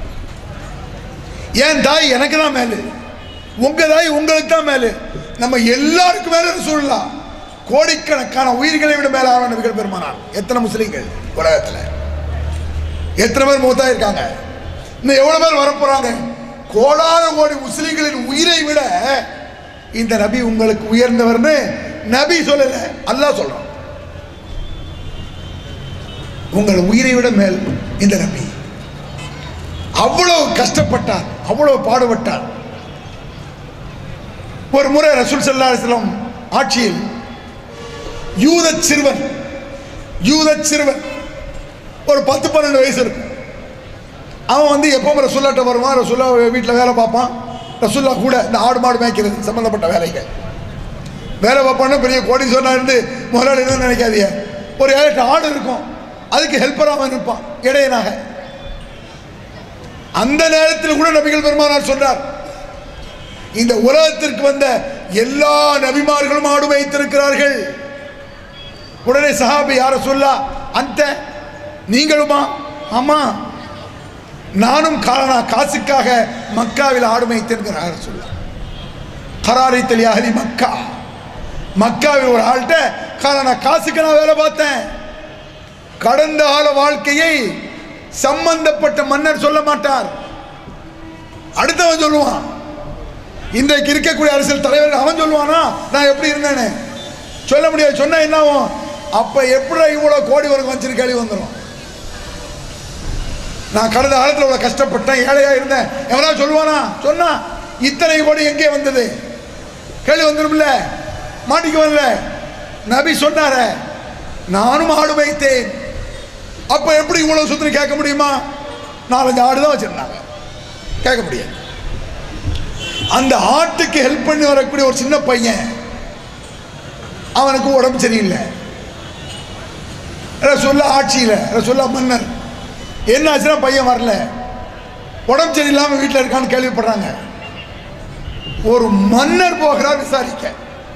Speaker 3: என் தாய் எனக்கு தான் மேலு உங்க தாய் உங்களுக்கு தான் மேலு நம்ம எல்லாருக்கும் மேல சொல்லலாம் கோடிக்கணக்கான உயிர்களை விட மேலான நபிகள் பெருமானார் எத்தனை முஸ்லீம்கள் உலகத்துல எத்தனை பேர் மூத்தா இருக்காங்க இன்னும் எவ்வளவு பேர் வரப்போறாங்க கோடான கோடி முஸ்லீம்களின் உயிரை விட இந்த நபி உங்களுக்கு உயர்ந்தவர்னு நபி சொல்லல அல்லாஹ் சொல்றான் உங்கள் உயிரை விட மேல் இந்த நபி அவ்வளவு கஷ்டப்பட்டார் அவ்வளவு பாடுபட்டார் ஒரு முறை ரசூல் சல்லா அலிஸ்லாம் ஆட்சியில் யூத சிறுவன் யூத சிறுவன் ஒரு பத்து பன்னெண்டு வயசு இருக்கும் அவன் வந்து எப்பவும் ரசுல்லாட்ட வருவான் ரசுல்லா வீட்டில் வேலை பார்ப்பான் ரசுல்லா கூட இந்த ஆடு மாடு மேய்க்கிறது சம்மந்தப்பட்ட வேலைகள் வேலை பார்ப்பான்னா பெரிய கோடீஸ்வரனாக இருந்து முதலாளி என்ன நினைக்காதீங்க ஒரு ஏழு எட்டு ஆடு இருக்கும் அதுக்கு ஹெல்ப்பராக அவன் இருப்பான் இடையனாக அந்த நேரத்தில் கூட நபிகள் பெருமானார் சொன்னார் இந்த உலகத்திற்கு வந்த எல்லா நபிமார்களும் ஆடு வைத்திருக்கிறார்கள் உடனே சஹாபி யார சொல்லா அந்த நீங்களுமா ஆமா நானும் காரணா காசுக்காக மக்காவில் ஆடு மேய்த்திருக்கிறார் சொல்ல கராரி அலி மக்கா மக்காவில் ஒரு ஆள்கிட்ட காரணா காசுக்கு நான் வேலை பார்த்தேன் கடந்த கால வாழ்க்கையை சம்பந்தப்பட்ட மன்னர் சொல்ல மாட்டார் அடுத்தவன் சொல்லுவான் இன்றைக்கு இருக்கக்கூடிய அரசியல் தலைவர் அவன் சொல்லுவானா நான் எப்படி இருந்தேன்னு சொல்ல முடியாது சொன்னா என்ன ஆகும் அப்ப எப்படி இவ்வளவு கோடி வரைக்கும் வச்சிருக்க கேள்வி வந்துடும் நான் கடந்த காலத்தில் இவ்வளவு கஷ்டப்பட்டேன் ஏழையா இருந்தேன் எவனா சொல்லுவானா சொன்னா இத்தனை கோடி எங்கே வந்தது கேள்வி வந்துடும்ல மாட்டிக்கு வரல நபி சொன்னார நானும் ஆடு வைத்தேன் அப்ப எப்படி இவ்வளவு சுத்தம் கேட்க முடியுமா நாலஞ்சு ஆடு தான் வச்சிருந்தாங்க கேட்க முடியாது அந்த ஆட்டுக்கு ஹெல்ப் பண்ணி வரக்கூடிய ஒரு சின்ன பையன் அவனுக்கு உடம்பு சரியில்லை ரசோல்லா ஆட்சியில் ரசோல்லா மன்னர் என்ன ஆச்சுன்னா பையன் வரல உடம்பு சரியில்லாமல் வீட்டில் இருக்கான்னு கேள்விப்படுறாங்க ஒரு மன்னர் போகிறார் விசாரிக்க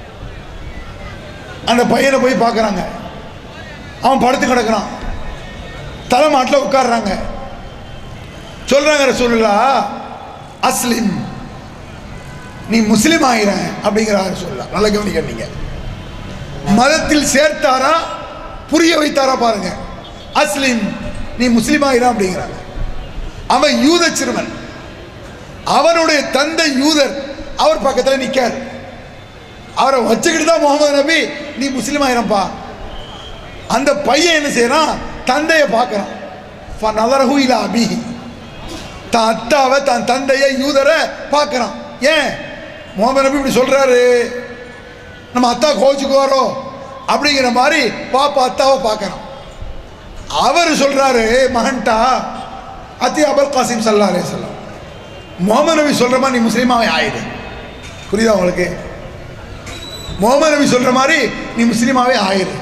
Speaker 3: அந்த பையனை போய் பார்க்குறாங்க அவன் படுத்து கிடக்குறான் தலைமாட்டில் உட்கார்றாங்க சொல்றாங்க ரசூலுல்லா அஸ்லிம் நீ முஸ்லீம் ஆகிற அப்படிங்கிறாரு சொல்லலாம் நல்ல கவனிக்க நீங்க மதத்தில் சேர்த்தாரா புரிய வைத்தாரா பாருங்க அஸ்லிம் நீ முஸ்லீம் ஆகிற அப்படிங்கிறாங்க அவன் யூத சிறுவன் அவனுடைய தந்தை யூதர் அவர் பக்கத்தில் நிற்கார் அவரை வச்சுக்கிட்டு தான் முகமது நபி நீ முஸ்லீம் ஆயிரம்ப்பா அந்த பையன் என்ன செய்யறான் தந்தையை பார்க்கறான் நலரஹு இலா அபிஹி தான் அத்தாவை தான் தந்தையை யூதரை பார்க்கறான் ஏன் முகமது நபி இப்படி சொல்றாரு நம்ம அத்தா கோச்சுக்குவாரோ அப்படிங்கிற மாதிரி பாப்பா அத்தாவை பார்க்கறான் அவர் சொல்றாரு மகன்டா அத்தி அபுல் காசிம் சல்லா அலே சொல்லம் முகமது நபி சொல்ற மாதிரி நீ முஸ்லீமாவே ஆயிடு புரியுதா உங்களுக்கு முகமது நபி சொல்ற மாதிரி நீ முஸ்லீமாவே ஆயிரு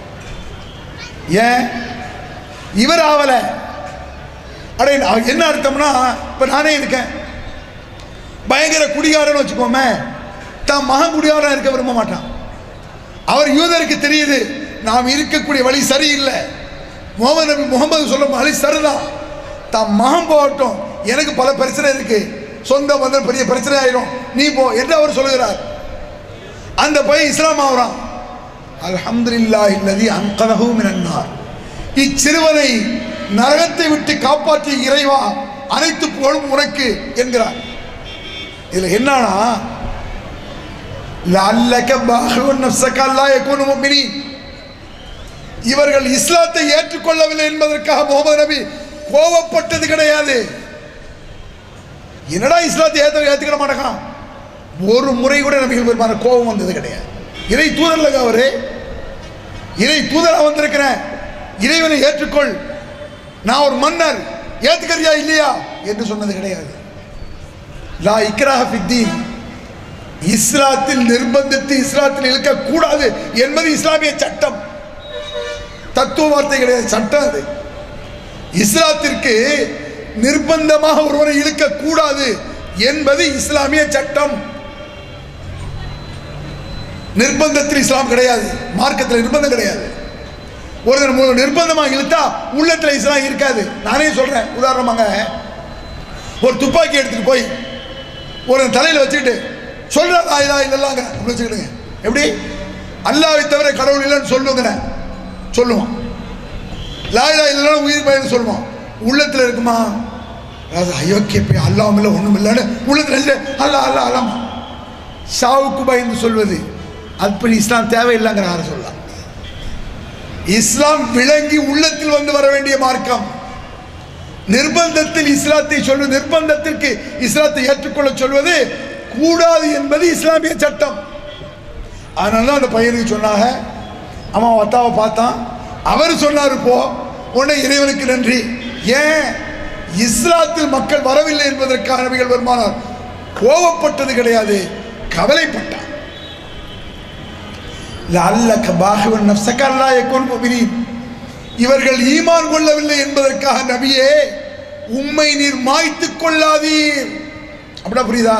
Speaker 3: ஏன் இவர் ஆவல அடே நான் என்ன அர்த்தம்னா இப்ப நானே இருக்கேன் பயங்கர குடிகாரன்னு வச்சுக்கோமே தான் மகன் குடிகாரன் இருக்க விரும்ப மாட்டான் அவர் யூதருக்கு தெரியுது நாம் இருக்கக்கூடிய வழி சரியில்லை முகமது நபி முகமது சொல்ல வழி சரிதான் தான் மகன் போகட்டும் எனக்கு பல பிரச்சனை இருக்கு சொந்தம் வந்து பெரிய பிரச்சனை ஆயிரும் நீ போ என்று அவர் சொல்லுகிறார் அந்த பையன் இஸ்லாம் ஆகுறான் அல்ஹம்துலில்லாஹி அல்லதி அன்கதஹு மினன் நார் இச்சிறுவனை நரகத்தை விட்டு காப்பாற்றிய இறைவா அனைத்து புகழும் உனக்கு என்கிறார் இதுல என்னன்னா லஅல்லக பாஹுன் நஃப்ஸக அல்லா யகூனு முஃமினீன் இவர்கள் இஸ்லாத்தை ஏற்றுக்கொள்ளவில்லை என்பதற்காக முகமது நபி கோவப்பட்டது கிடையாது என்னடா இஸ்லாத்தை ஏற்ற ஏற்றுக்கிட மாட்டேங்கான் ஒரு முறை கூட நபிகள் பெருமான கோபம் வந்தது கிடையாது இறை தூதர்லங்க அவரு இறை தூதராக வந்திருக்கிறேன் இறைவனை ஏற்றுக்கொள் நான் ஒரு மன்னர் ஏத்துக்கறியா இல்லையா என்று சொன்னது கிடையாது லா இக்ராஹ ஃபித்தீன் இஸ்லாத்தில் நிர்பந்தித்து இஸ்லாத்தில் இழுக்கக்கூடாது என்பது இஸ்லாமிய சட்டம் தத்துவ வார்த்தை கிடையாது சட்டம் அது இஸ்லாத்திற்கு நிர்பந்தமாக ஒருவரை இழுக்கக்கூடாது என்பது இஸ்லாமிய சட்டம் நிர்பந்தத்தில் இஸ்லாம் கிடையாது மார்க்கத்தில் நிர்பந்தம் கிடையாது ஒருத்தர் மூணு நிர்பந்தமாக இழுத்தா உள்ளத்தில் இஸ்லாம் இருக்காது நானே சொல்றேன் உதாரணமாக ஒரு துப்பாக்கி எடுத்துட்டு போய் ஒரு தலையில் வச்சுக்கிட்டு சொல்றா ஆயுதா இல்லைல்லாங்க அப்படி வச்சுக்கிடுங்க எப்படி அல்லாவை தவிர கடவுள் இல்லைன்னு சொல்லுங்க சொல்லுவான் லாயிலா இல்லைன்னா உயிர் பயன் சொல்லுவான் உள்ளத்தில் இருக்குமா அதாவது அயோக்கிய போய் அல்லாமல் இல்லை ஒன்றும் இல்லைன்னு உள்ளத்தில் இல்லை அல்லா அல்லா அல்லாமா சாவுக்கு பயந்து சொல்வது அப்படி இஸ்லாம் தேவையில்லைங்கிற யாரை சொல்லலாம் இஸ்லாம் விளங்கி உள்ளத்தில் வந்து வர வேண்டிய மார்க்கம் நிர்பந்தத்தில் இஸ்லாத்தை சொல்வது நிர்பந்தத்திற்கு இஸ்லாத்தை ஏற்றுக்கொள்ள சொல்வது கூடாது என்பது இஸ்லாமிய சட்டம் அதனால தான் அந்த பையனுக்கு சொன்னாங்க அவன் அத்தாவை பார்த்தான் அவர் சொன்னார் போ உடனே இறைவனுக்கு நன்றி ஏன் இஸ்லாத்தில் மக்கள் வரவில்லை என்பதற்காக நபிகள் வருமானார் கோவப்பட்டது கிடையாது கவலைப்பட்டார் லஅல்லக பாஹுவன் நஃப்ஸக அல்லா யகுன் முஃமினீன் இவர்கள் ஈமான் கொள்ளவில்லை என்பதற்காக நபியே உம்மை நீர் மாய்த்துக் கொள்ளாதீர் அப்படின்னா புரியுதா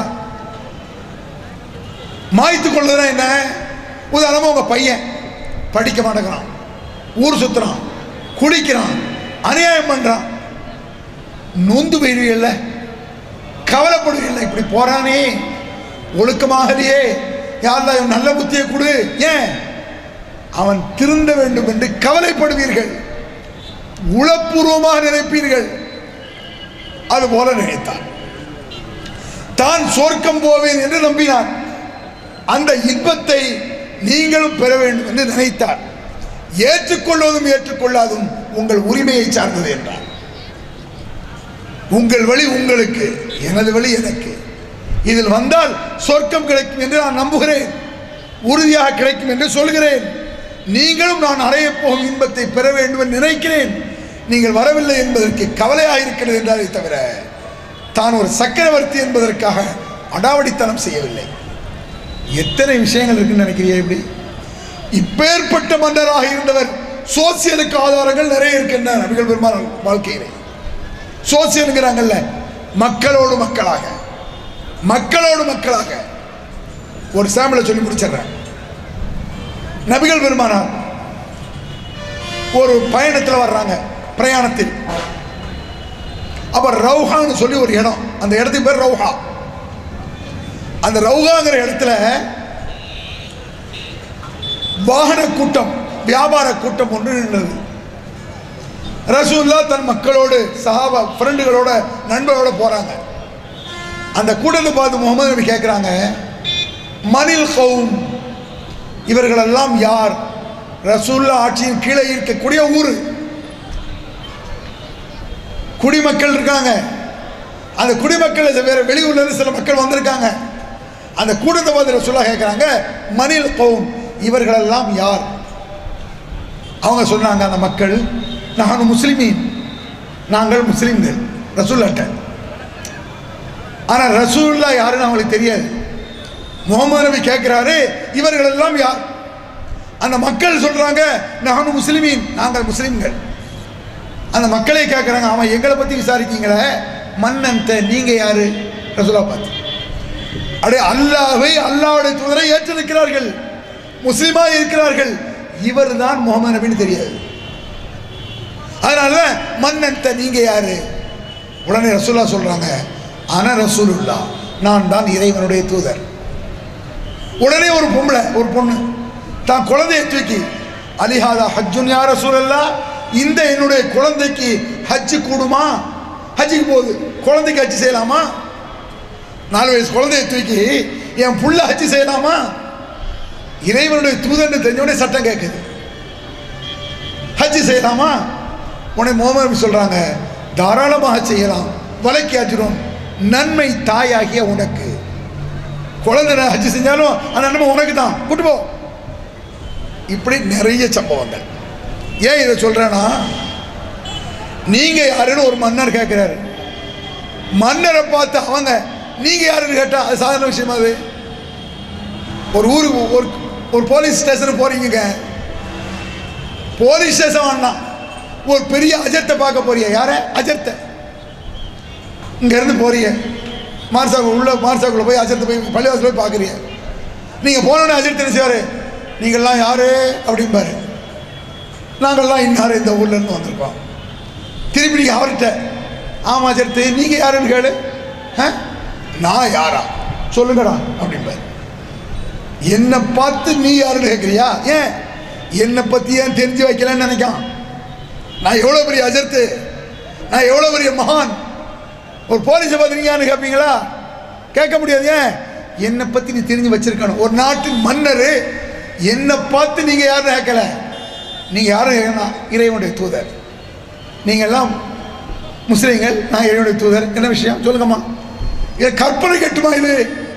Speaker 3: மாய்த்துக் கொள்ளுதுன்னா என்ன உதாரணமா உங்க பையன் படிக்க மாட்டேங்கிறான் ஊர் சுத்துறான் குடிக்கிறான் அநியாயம் பண்றான் நொந்து போயிடுவீல்ல கவலைப்படுவீல்ல இப்படி போறானே ஒழுக்கமாகலையே யாருந்தா இவன் நல்ல புத்தியை கொடு ஏன் அவன் திருந்த வேண்டும் என்று கவலைப்படுவீர்கள் உளப்பூர்வமாக நினைப்பீர்கள் அது போல நினைத்தான் தான் சொர்க்கம் போவேன் என்று நம்பினான் அந்த இன்பத்தை நீங்களும் பெற வேண்டும் என்று நினைத்தார் ஏற்றுக்கொள்வதும் ஏற்றுக்கொள்ளாதும் உங்கள் உரிமையை சார்ந்தது என்றார் உங்கள் வழி உங்களுக்கு எனது வழி எனக்கு இதில் வந்தால் சொர்க்கம் கிடைக்கும் என்று நான் நம்புகிறேன் உறுதியாக கிடைக்கும் என்று சொல்கிறேன் நீங்களும் நான் அடையப் போகும் இன்பத்தை பெற வேண்டும் என்று நினைக்கிறேன் நீங்கள் வரவில்லை என்பதற்கு கவலையாக இருக்கிறது என்றாலே தவிர தான் ஒரு சக்கரவர்த்தி என்பதற்காக அடாவடித்தனம் செய்யவில்லை எத்தனை விஷயங்கள் இருக்குன்னு நினைக்கிறியா இப்படி இப்பேற்பட்ட மன்னராக இருந்தவர் சோசியலுக்கு ஆதாரங்கள் நிறைய இருக்கின்றன நபிகள் பெருமாள் வாழ்க்கையிலே சோசியலுங்கிறாங்கல்ல மக்களோடு மக்களாக மக்களோடு மக்களாக ஒரு சாம்பிளை சொல்லி முடிச்சிடுறேன் நபிகள் பெருமானார் ஒரு பயணத்தில் வர்றாங்க பிரயாணத்தில் அப்ப ரவுஹான்னு சொல்லி ஒரு இடம் அந்த இடத்துக்கு பேர் ரவுஹா அந்த ரவுகாங்கிற இடத்துல வாகன கூட்டம் வியாபார கூட்டம் ஒன்று நின்றது ரசூல்லா தன் மக்களோடு சஹாபா ஃப்ரெண்டுகளோட நண்பர்களோட போறாங்க அந்த கூட்டத்தை பார்த்து முகமது நபி கேட்குறாங்க மனில் கௌம் இவர்களெல்லாம் யார் ரசூல்லா ஆட்சியின் கீழே இருக்கக்கூடிய ஊர் குடிமக்கள் இருக்காங்க அந்த குடிமக்கள் வேற வெளியூர்ல இருந்து சில மக்கள் வந்திருக்காங்க அந்த கூட்டத்தை பார்த்து ரசூல்லா கேட்குறாங்க மனில் கௌம் இவர்களெல்லாம் யார் அவங்க சொன்னாங்க அந்த மக்கள் நாங்கள் முஸ்லிமீன் நாங்கள் முஸ்லிம்கள் ரசூல்லாட்ட ஆனால் ரசூல்லா யாருன்னு அவங்களுக்கு தெரியாது முகமது நபி கேட்குறாரு இவர்கள் எல்லாம் யார் அந்த மக்கள் சொல்றாங்க நானும் முஸ்லிமீன் நாங்கள் முஸ்லிம்கள் அந்த மக்களே கேட்குறாங்க அவன் எங்களை பற்றி விசாரிக்கீங்களே மன்னன்ட்ட நீங்கள் யாரு ரசூலா பார்த்து அடே அல்லாஹ்வை அல்லாஹ்வுடைய தூதரை ஏற்றிருக்கிறார்கள் முஸ்லிமா இருக்கிறார்கள் இவர் தான் முகமது நபின்னு தெரியாது அதனால மன்னன்ட்ட நீங்க யாரு உடனே ரசூல்லா சொல்றாங்க அன ரசூலுல்லா நான் தான் இறைவனுடைய தூதர் உடனே ஒரு பொம்பளை ஒரு பொண்ணு தான் குழந்தையை தூக்கி அலிஹாதா ஹஜ்ஜுன் யார் ரசூலல்லா இந்த என்னுடைய குழந்தைக்கு ஹஜ்ஜு கூடுமா ஹஜ்ஜுக்கு போகுது குழந்தைக்கு ஹஜ்ஜு செய்யலாமா நாலு வயசு குழந்தையை தூக்கி என் புள்ள ஹஜ்ஜு செய்யலாமா இறைவனுடைய தூதர்னு தெரிஞ்ச சட்டம் கேட்குது ஹஜ்ஜு செய்யலாமா உடனே முகமது நபி சொல்றாங்க தாராளமாக செய்யலாம் வலைக்கு அஜுரும் நன்மை தாயாகிய உனக்கு குழந்தை ஹஜ்ஜு செஞ்சாலும் அந்த நன்மை உனக்கு தான் கூட்டு போ இப்படி நிறைய சம்பவங்கள் ஏன் இதை சொல்றேன்னா நீங்க யாருன்னு ஒரு மன்னர் கேட்கிறாரு மன்னரை பார்த்து அவங்க நீங்க யாருன்னு கேட்டா அது சாதாரண விஷயமா அது ஒரு ஊருக்கு ஒரு ஒரு போலீஸ் ஸ்டேஷனுக்கு போறீங்க போலீஸ் ஸ்டேஷன் வேணாம் ஒரு பெரிய அஜத்தை பார்க்க போறிய யார அஜத்தை இங்க இருந்து போறீங்க மார்சாக்கு உள்ள மார்சாக்குள்ள போய் அஜத்தை போய் பள்ளிவாசல் போய் பார்க்குறீங்க நீங்க போனோடனே அஜத் என்ன செய்வாரு நீங்கள்லாம் யாரு அப்படிம்பாரு நாங்கள்லாம் இன்னாரு இந்த ஊர்ல இருந்து வந்திருக்கோம் திருப்பி நீங்க அவர்கிட்ட ஆமா அஜர்த்து நீங்க யாருன்னு கேளு "ஆ? நான் யாரா சொல்லுங்கடா அப்படிம்பாரு என்னை பார்த்து நீ யாருன்னு கேட்குறியா ஏன் என்னை பற்றி ஏன் தெரிஞ்சு வைக்கலன்னு நினைக்கான் நான் எவ்வளோ பெரிய அஜர்த்து நான் எவ்வளோ பெரிய மகான் ஒரு போலீஸை பார்த்து நீங்க யாருன்னு கேட்பீங்களா கேட்க முடியாது ஏன் என்னை பற்றி நீ தெரிஞ்சு வச்சிருக்கணும் ஒரு நாட்டின் மன்னர் என்னை பார்த்து நீங்கள் யாரும் கேட்கல நீங்கள் யாரும் கேட்கணும் இறைவனுடைய தூதர் நீங்கள் எல்லாம் முஸ்லீம்கள் நான் இறைவனுடைய தூதர் என்ன விஷயம் சொல்லுங்கம்மா இது கற்பனை கட்டுமா இது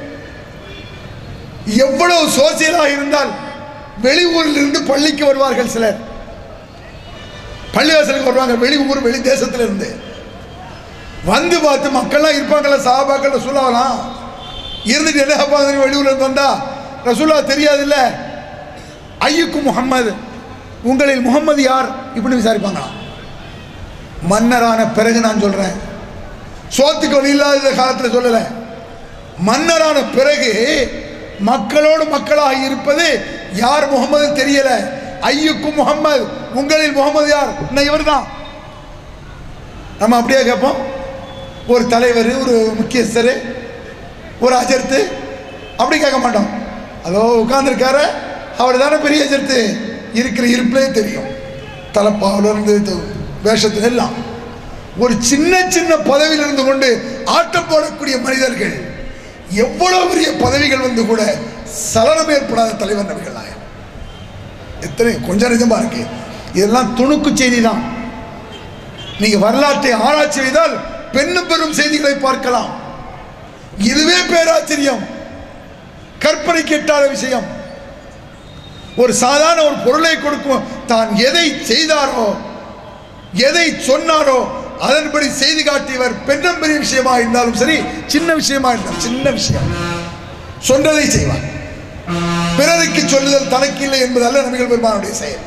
Speaker 3: எவ்வளவு சோசியலாக இருந்தால் வெளியூரில் இருந்து பள்ளிக்கு வருவார்கள் சிலர் பள்ளிவாசலுக்கு வருவாங்க வெளி ஊர் வெளி தேசத்துல இருந்து வந்து பார்த்து மக்கள்லாம் இருப்பாங்கல்ல சாபாக்கள் ரசூலாவலாம் இருந்துட்டு என்ன பார்த்து வெளியூர்ல இருந்து வந்தா ரசூலா தெரியாதுல்ல ஐயுக்கு முகம்மது உங்களில் முகம்மது யார் இப்படி விசாரிப்பாங்களாம் மன்னரான பிறகு நான் சொல்றேன் சோத்துக்கு வழி இல்லாத காலத்தில் சொல்லலை மன்னரான பிறகு மக்களோடு மக்களாக இருப்பது யார் முகமது தெரியல ஐயுக்கும் முகம்மது உங்களில் முகமது யார் இன்னும் இவர் தான் நம்ம அப்படியே கேட்போம் ஒரு தலைவர் ஒரு முக்கியஸ்தர் ஒரு அஜர்த்து அப்படி கேட்க மாட்டோம் அதோ உட்கார்ந்துருக்காரு அவர் தானே பெரிய அஜர்த்து இருக்கிற இருப்பிலே தெரியும் தலைப்பாவில் இருந்து வேஷத்துல எல்லாம் ஒரு சின்ன சின்ன பதவியில் இருந்து கொண்டு ஆட்டம் போடக்கூடிய மனிதர்கள் எவ்வளவு பெரிய பதவிகள் வந்து கூட சலனம் ஏற்படாத தலைவர் நபிகள் நாயகம் எத்தனை கொஞ்சம் நிஜமா இருக்கு இதெல்லாம் துணுக்கு செய்தி தான் நீங்க வரலாற்றை ஆராய்ச்சி செய்தால் பெண்ணும் பெரும் செய்திகளை பார்க்கலாம் இதுவே பேராச்சரியம் கற்பனை கெட்டாத விஷயம் ஒரு சாதாரண ஒரு பொருளை கொடுக்கும் தான் எதை செய்தாரோ எதை சொன்னாரோ அதன்படி செய்து காட்டியவர் பெண்ணும் பெரிய விஷயமா இருந்தாலும் சரி சின்ன விஷயமா இருந்தாலும் சின்ன விஷயம் சொன்னதை செய்வார் பிறருக்கு சொல்லுதல் தனக்கு இல்லை என்பதல்ல நபிகள் பெருமானுடைய செயல்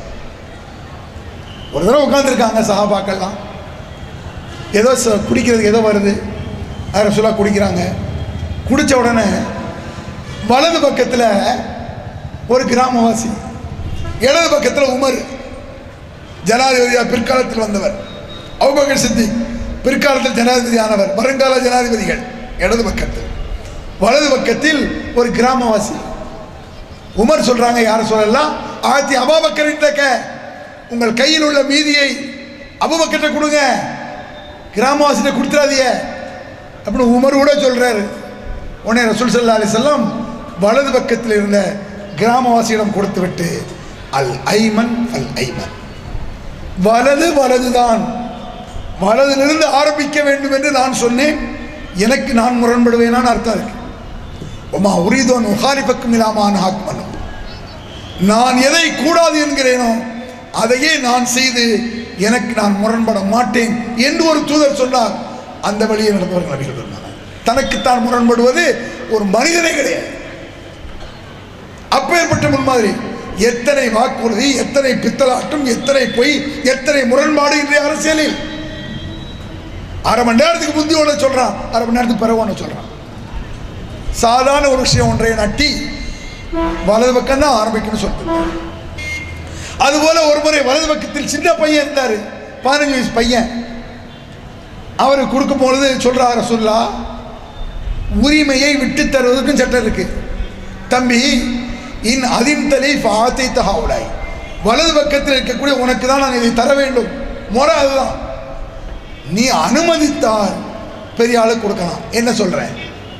Speaker 3: ஒரு தடவை உட்காந்துருக்காங்க சஹாபாக்கள்லாம் ஏதோ ச- குடிக்கிறதுக்கு ஏதோ வருது அதில் சொல்ல குடிக்கிறாங்க குடித்த உடனே வலது பக்கத்தில் ஒரு கிராமவாசி இடது பக்கத்தில் உமர் ஜனாதிபதியா பிற்காலத்தில் வந்தவர் அபுபக்கர் சித்தி பிற்காலத்தில் ஜனாதிபதியானவர் வருங்கால ஜனாதிபதிகள் இடது பக்கத்தில் வலது பக்கத்தில் ஒரு கிராமவாசி உமர் சொல்றாங்க யார சொல்லலாம் ஆத்தி அபாபக்கரின் தக்க உங்கள் கையில் உள்ள மீதியை அபுபக்கர்ட்ட கொடுங்க கிராமவாசிட்ட கொடுத்துறாதீங்க அப்படின்னு உமர் கூட சொல்றாரு உடனே ரசூல் சல்லா அலிசல்லாம் வலது பக்கத்தில் இருந்த கிராமவாசியிடம் கொடுத்து விட்டு அல் ஐமன் அல் ஐமன் வலது வலதுதான் வலதிலிருந்து ஆரம்பிக்க வேண்டும் என்று நான் சொன்னேன் எனக்கு நான் முரண்படுவேனான்னு அர்த்தம் இருக்கு உமா உரிதோன் உகாரிபக்கும் இல்லாமான ஆத்மனும் நான் எதை கூடாது என்கிறேனோ அதையே நான் செய்து எனக்கு நான் முரண்பட மாட்டேன் என்று ஒரு தூதர் சொன்னார் அந்த வழியை நடந்தவர்கள் நபிகள் பெருமானார் தனக்குத்தான் முரண்படுவது ஒரு மனிதனே கிடையாது அப்பேற்பட்ட முன்மாதிரி எத்தனை வாக்குறுதி எத்தனை பித்தலாட்டம் எத்தனை பொய் எத்தனை முரண்பாடு இன்றைய அரசியலில் அரை மணி நேரத்துக்கு முந்தி ஒன்று சொல்றான் அரை மணி நேரத்துக்கு பிறகு ஒன்று சொல்றான் சாதாரண ஒரு விஷயம் ஒன்றை நட்டி வலது பக்கம் தான் ஆரம்பிக்கணும்னு சொல்லிட்டு அதுபோல ஒரு முறை வலது பக்கத்தில் சின்ன பையன் இருந்தார் பதினஞ்சு வயசு பையன் அவருக்கு கொடுக்கும் பொழுது சொல்றாரு சொல்லா உரிமையை விட்டு தருவதற்கும் சட்டம் இருக்கு தம்பி இன் அதின்தலை ஃபாத்தை தகாவுலாய் வலது பக்கத்தில் இருக்கக்கூடிய உனக்கு தான் நான் இதை தர வேண்டும் முறை அதுதான் நீ அனுமதித்தால் பெரிய ஆளுக்கு கொடுக்கலாம் என்ன சொல்றேன்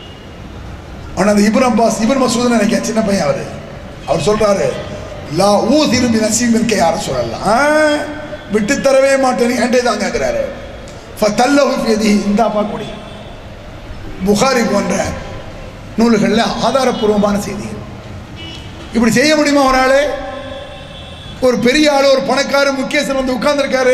Speaker 3: அவன் அந்த இப்ரம் அப்பாஸ் இப்ரம் மசூத் நினைக்கிறேன் சின்ன பையன் அவரு அவர் சொல்றாரு லா ஊ திரும்பி நசீமின் யார சொல்லலாம் ஆ, விட்டு தரவே மாட்டேன் என்கிட்ட தான் கேட்கிறாரு ஃபத்தல்லஹு ஃபியதி இந்தாப்பா கொடி புகாரி போன்ற நூல்களில் ஆதாரப்பூர்வமான செய்திகள் இப்படி செய்ய முடியுமா ஒரு ஆளு ஒரு பெரிய ஆள் ஒரு பணக்கார முக்கியஸ்தர் வந்து உட்கார்ந்திருக்காரு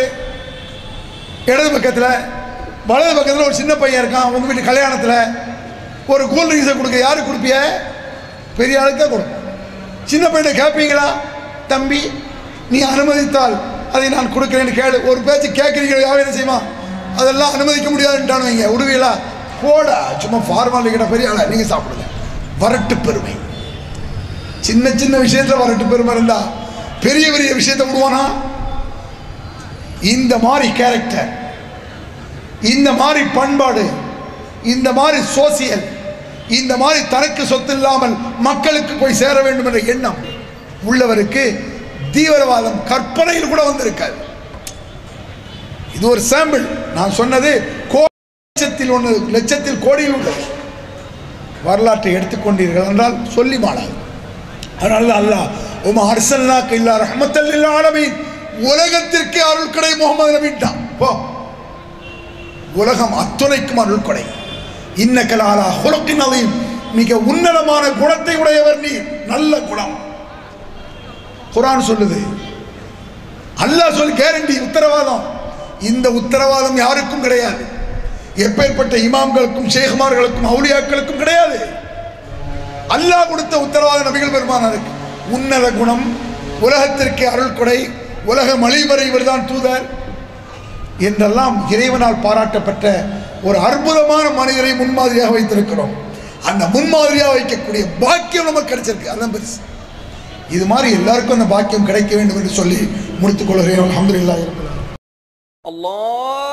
Speaker 3: இடது பக்கத்தில் வலது பக்கத்தில் ஒரு சின்ன பையன் இருக்கான் உங்கள் வீட்டு கல்யாணத்தில் ஒரு கூல் ட்ரிங்க்ஸை கொடுக்க யாருக்கு கொடுப்பிய பெரிய ஆளுக்கு தான் கொடுக்கும் சின்ன பையனை கேட்பீங்களா தம்பி நீ அனுமதித்தால் அதை நான் கொடுக்குறேன்னு கேளு ஒரு பேச்சு கேட்குறீங்க யாரும் என்ன செய்யுமா அதெல்லாம் அனுமதிக்க முடியாதுன்ட்டானு வைங்க விடுவீங்களா போடா சும்மா ஃபார்மாலிட்டி கிட்ட பெரிய ஆளா நீங்கள் சாப்பிடுங்க வரட்டு பெருமை சின்ன சின்ன விஷயத்துல வரட்டு பெருமை இருந்தா பெரிய பெரிய விஷயத்தை விடுவானா இந்த மாதிரி கேரக்டர் இந்த மாதிரி பண்பாடு இந்த மாதிரி சோசியல் இந்த மாதிரி தனக்கு சொத்து இல்லாமல் மக்களுக்கு போய் சேர வேண்டும் என்ற எண்ணம் உள்ளவருக்கு தீவிரவாதம் கற்பனையில் கூட வந்திருக்காது இது ஒரு சாம்பிள் நான் சொன்னது கோ- லட்சத்தில் ஒன்று லட்சத்தில் கோடியில் உள்ளது வரலாற்றை எடுத்துக்கொண்டீர்கள் என்றால் சொல்லி மாடாது அதனால தான் அல்லாஹ் உமா அரசல்லாக்கு இல்லா ரஹமத்தல் ஆலமீன் உலகத்திற்கு அருள் கடை முகமது நபின்ட்டான் போ உலகம் அத்துணைக்கும் அருள் கொடை இன்னக்கலாலா ஹுலக்கின் அதையும் மிக உன்னதமான குணத்தை உடையவர் நீ நல்ல குணம் குரான் சொல்லுது அல்லாஹ் சொல்லி கேரண்டி உத்தரவாதம் இந்த உத்தரவாதம் யாருக்கும் கிடையாது எப்பேற்பட்ட இமாம்களுக்கும் ஷேகுமார்களுக்கும் அவுலியாக்களுக்கும் கிடையாது அல்லாஹ் கொடுத்த உத்தரவாத நபிகள் பெருமானாருக்கு உன்னத குணம் உலகத்திற்கு அருள் கொடை உலக மலிவரை இவர்தான் தூதர் என்றெல்லாம் இறைவனால் பாராட்டப்பட்ட ஒரு அற்புதமான மனிதரை முன்மாதிரியாக வைத்திருக்கிறோம் அந்த முன்மாதிரியாக வைக்கக்கூடிய பாக்கியம் நமக்கு கிடைச்சிருக்கு அதான் பெருசு இது மாதிரி எல்லாருக்கும் அந்த பாக்கியம் கிடைக்க வேண்டும் என்று சொல்லி முடித்துக் கொள்கிறேன் அல்ஹம்துலில்லாஹி ரப்பில் ஆலமீன்.
Speaker 4: الله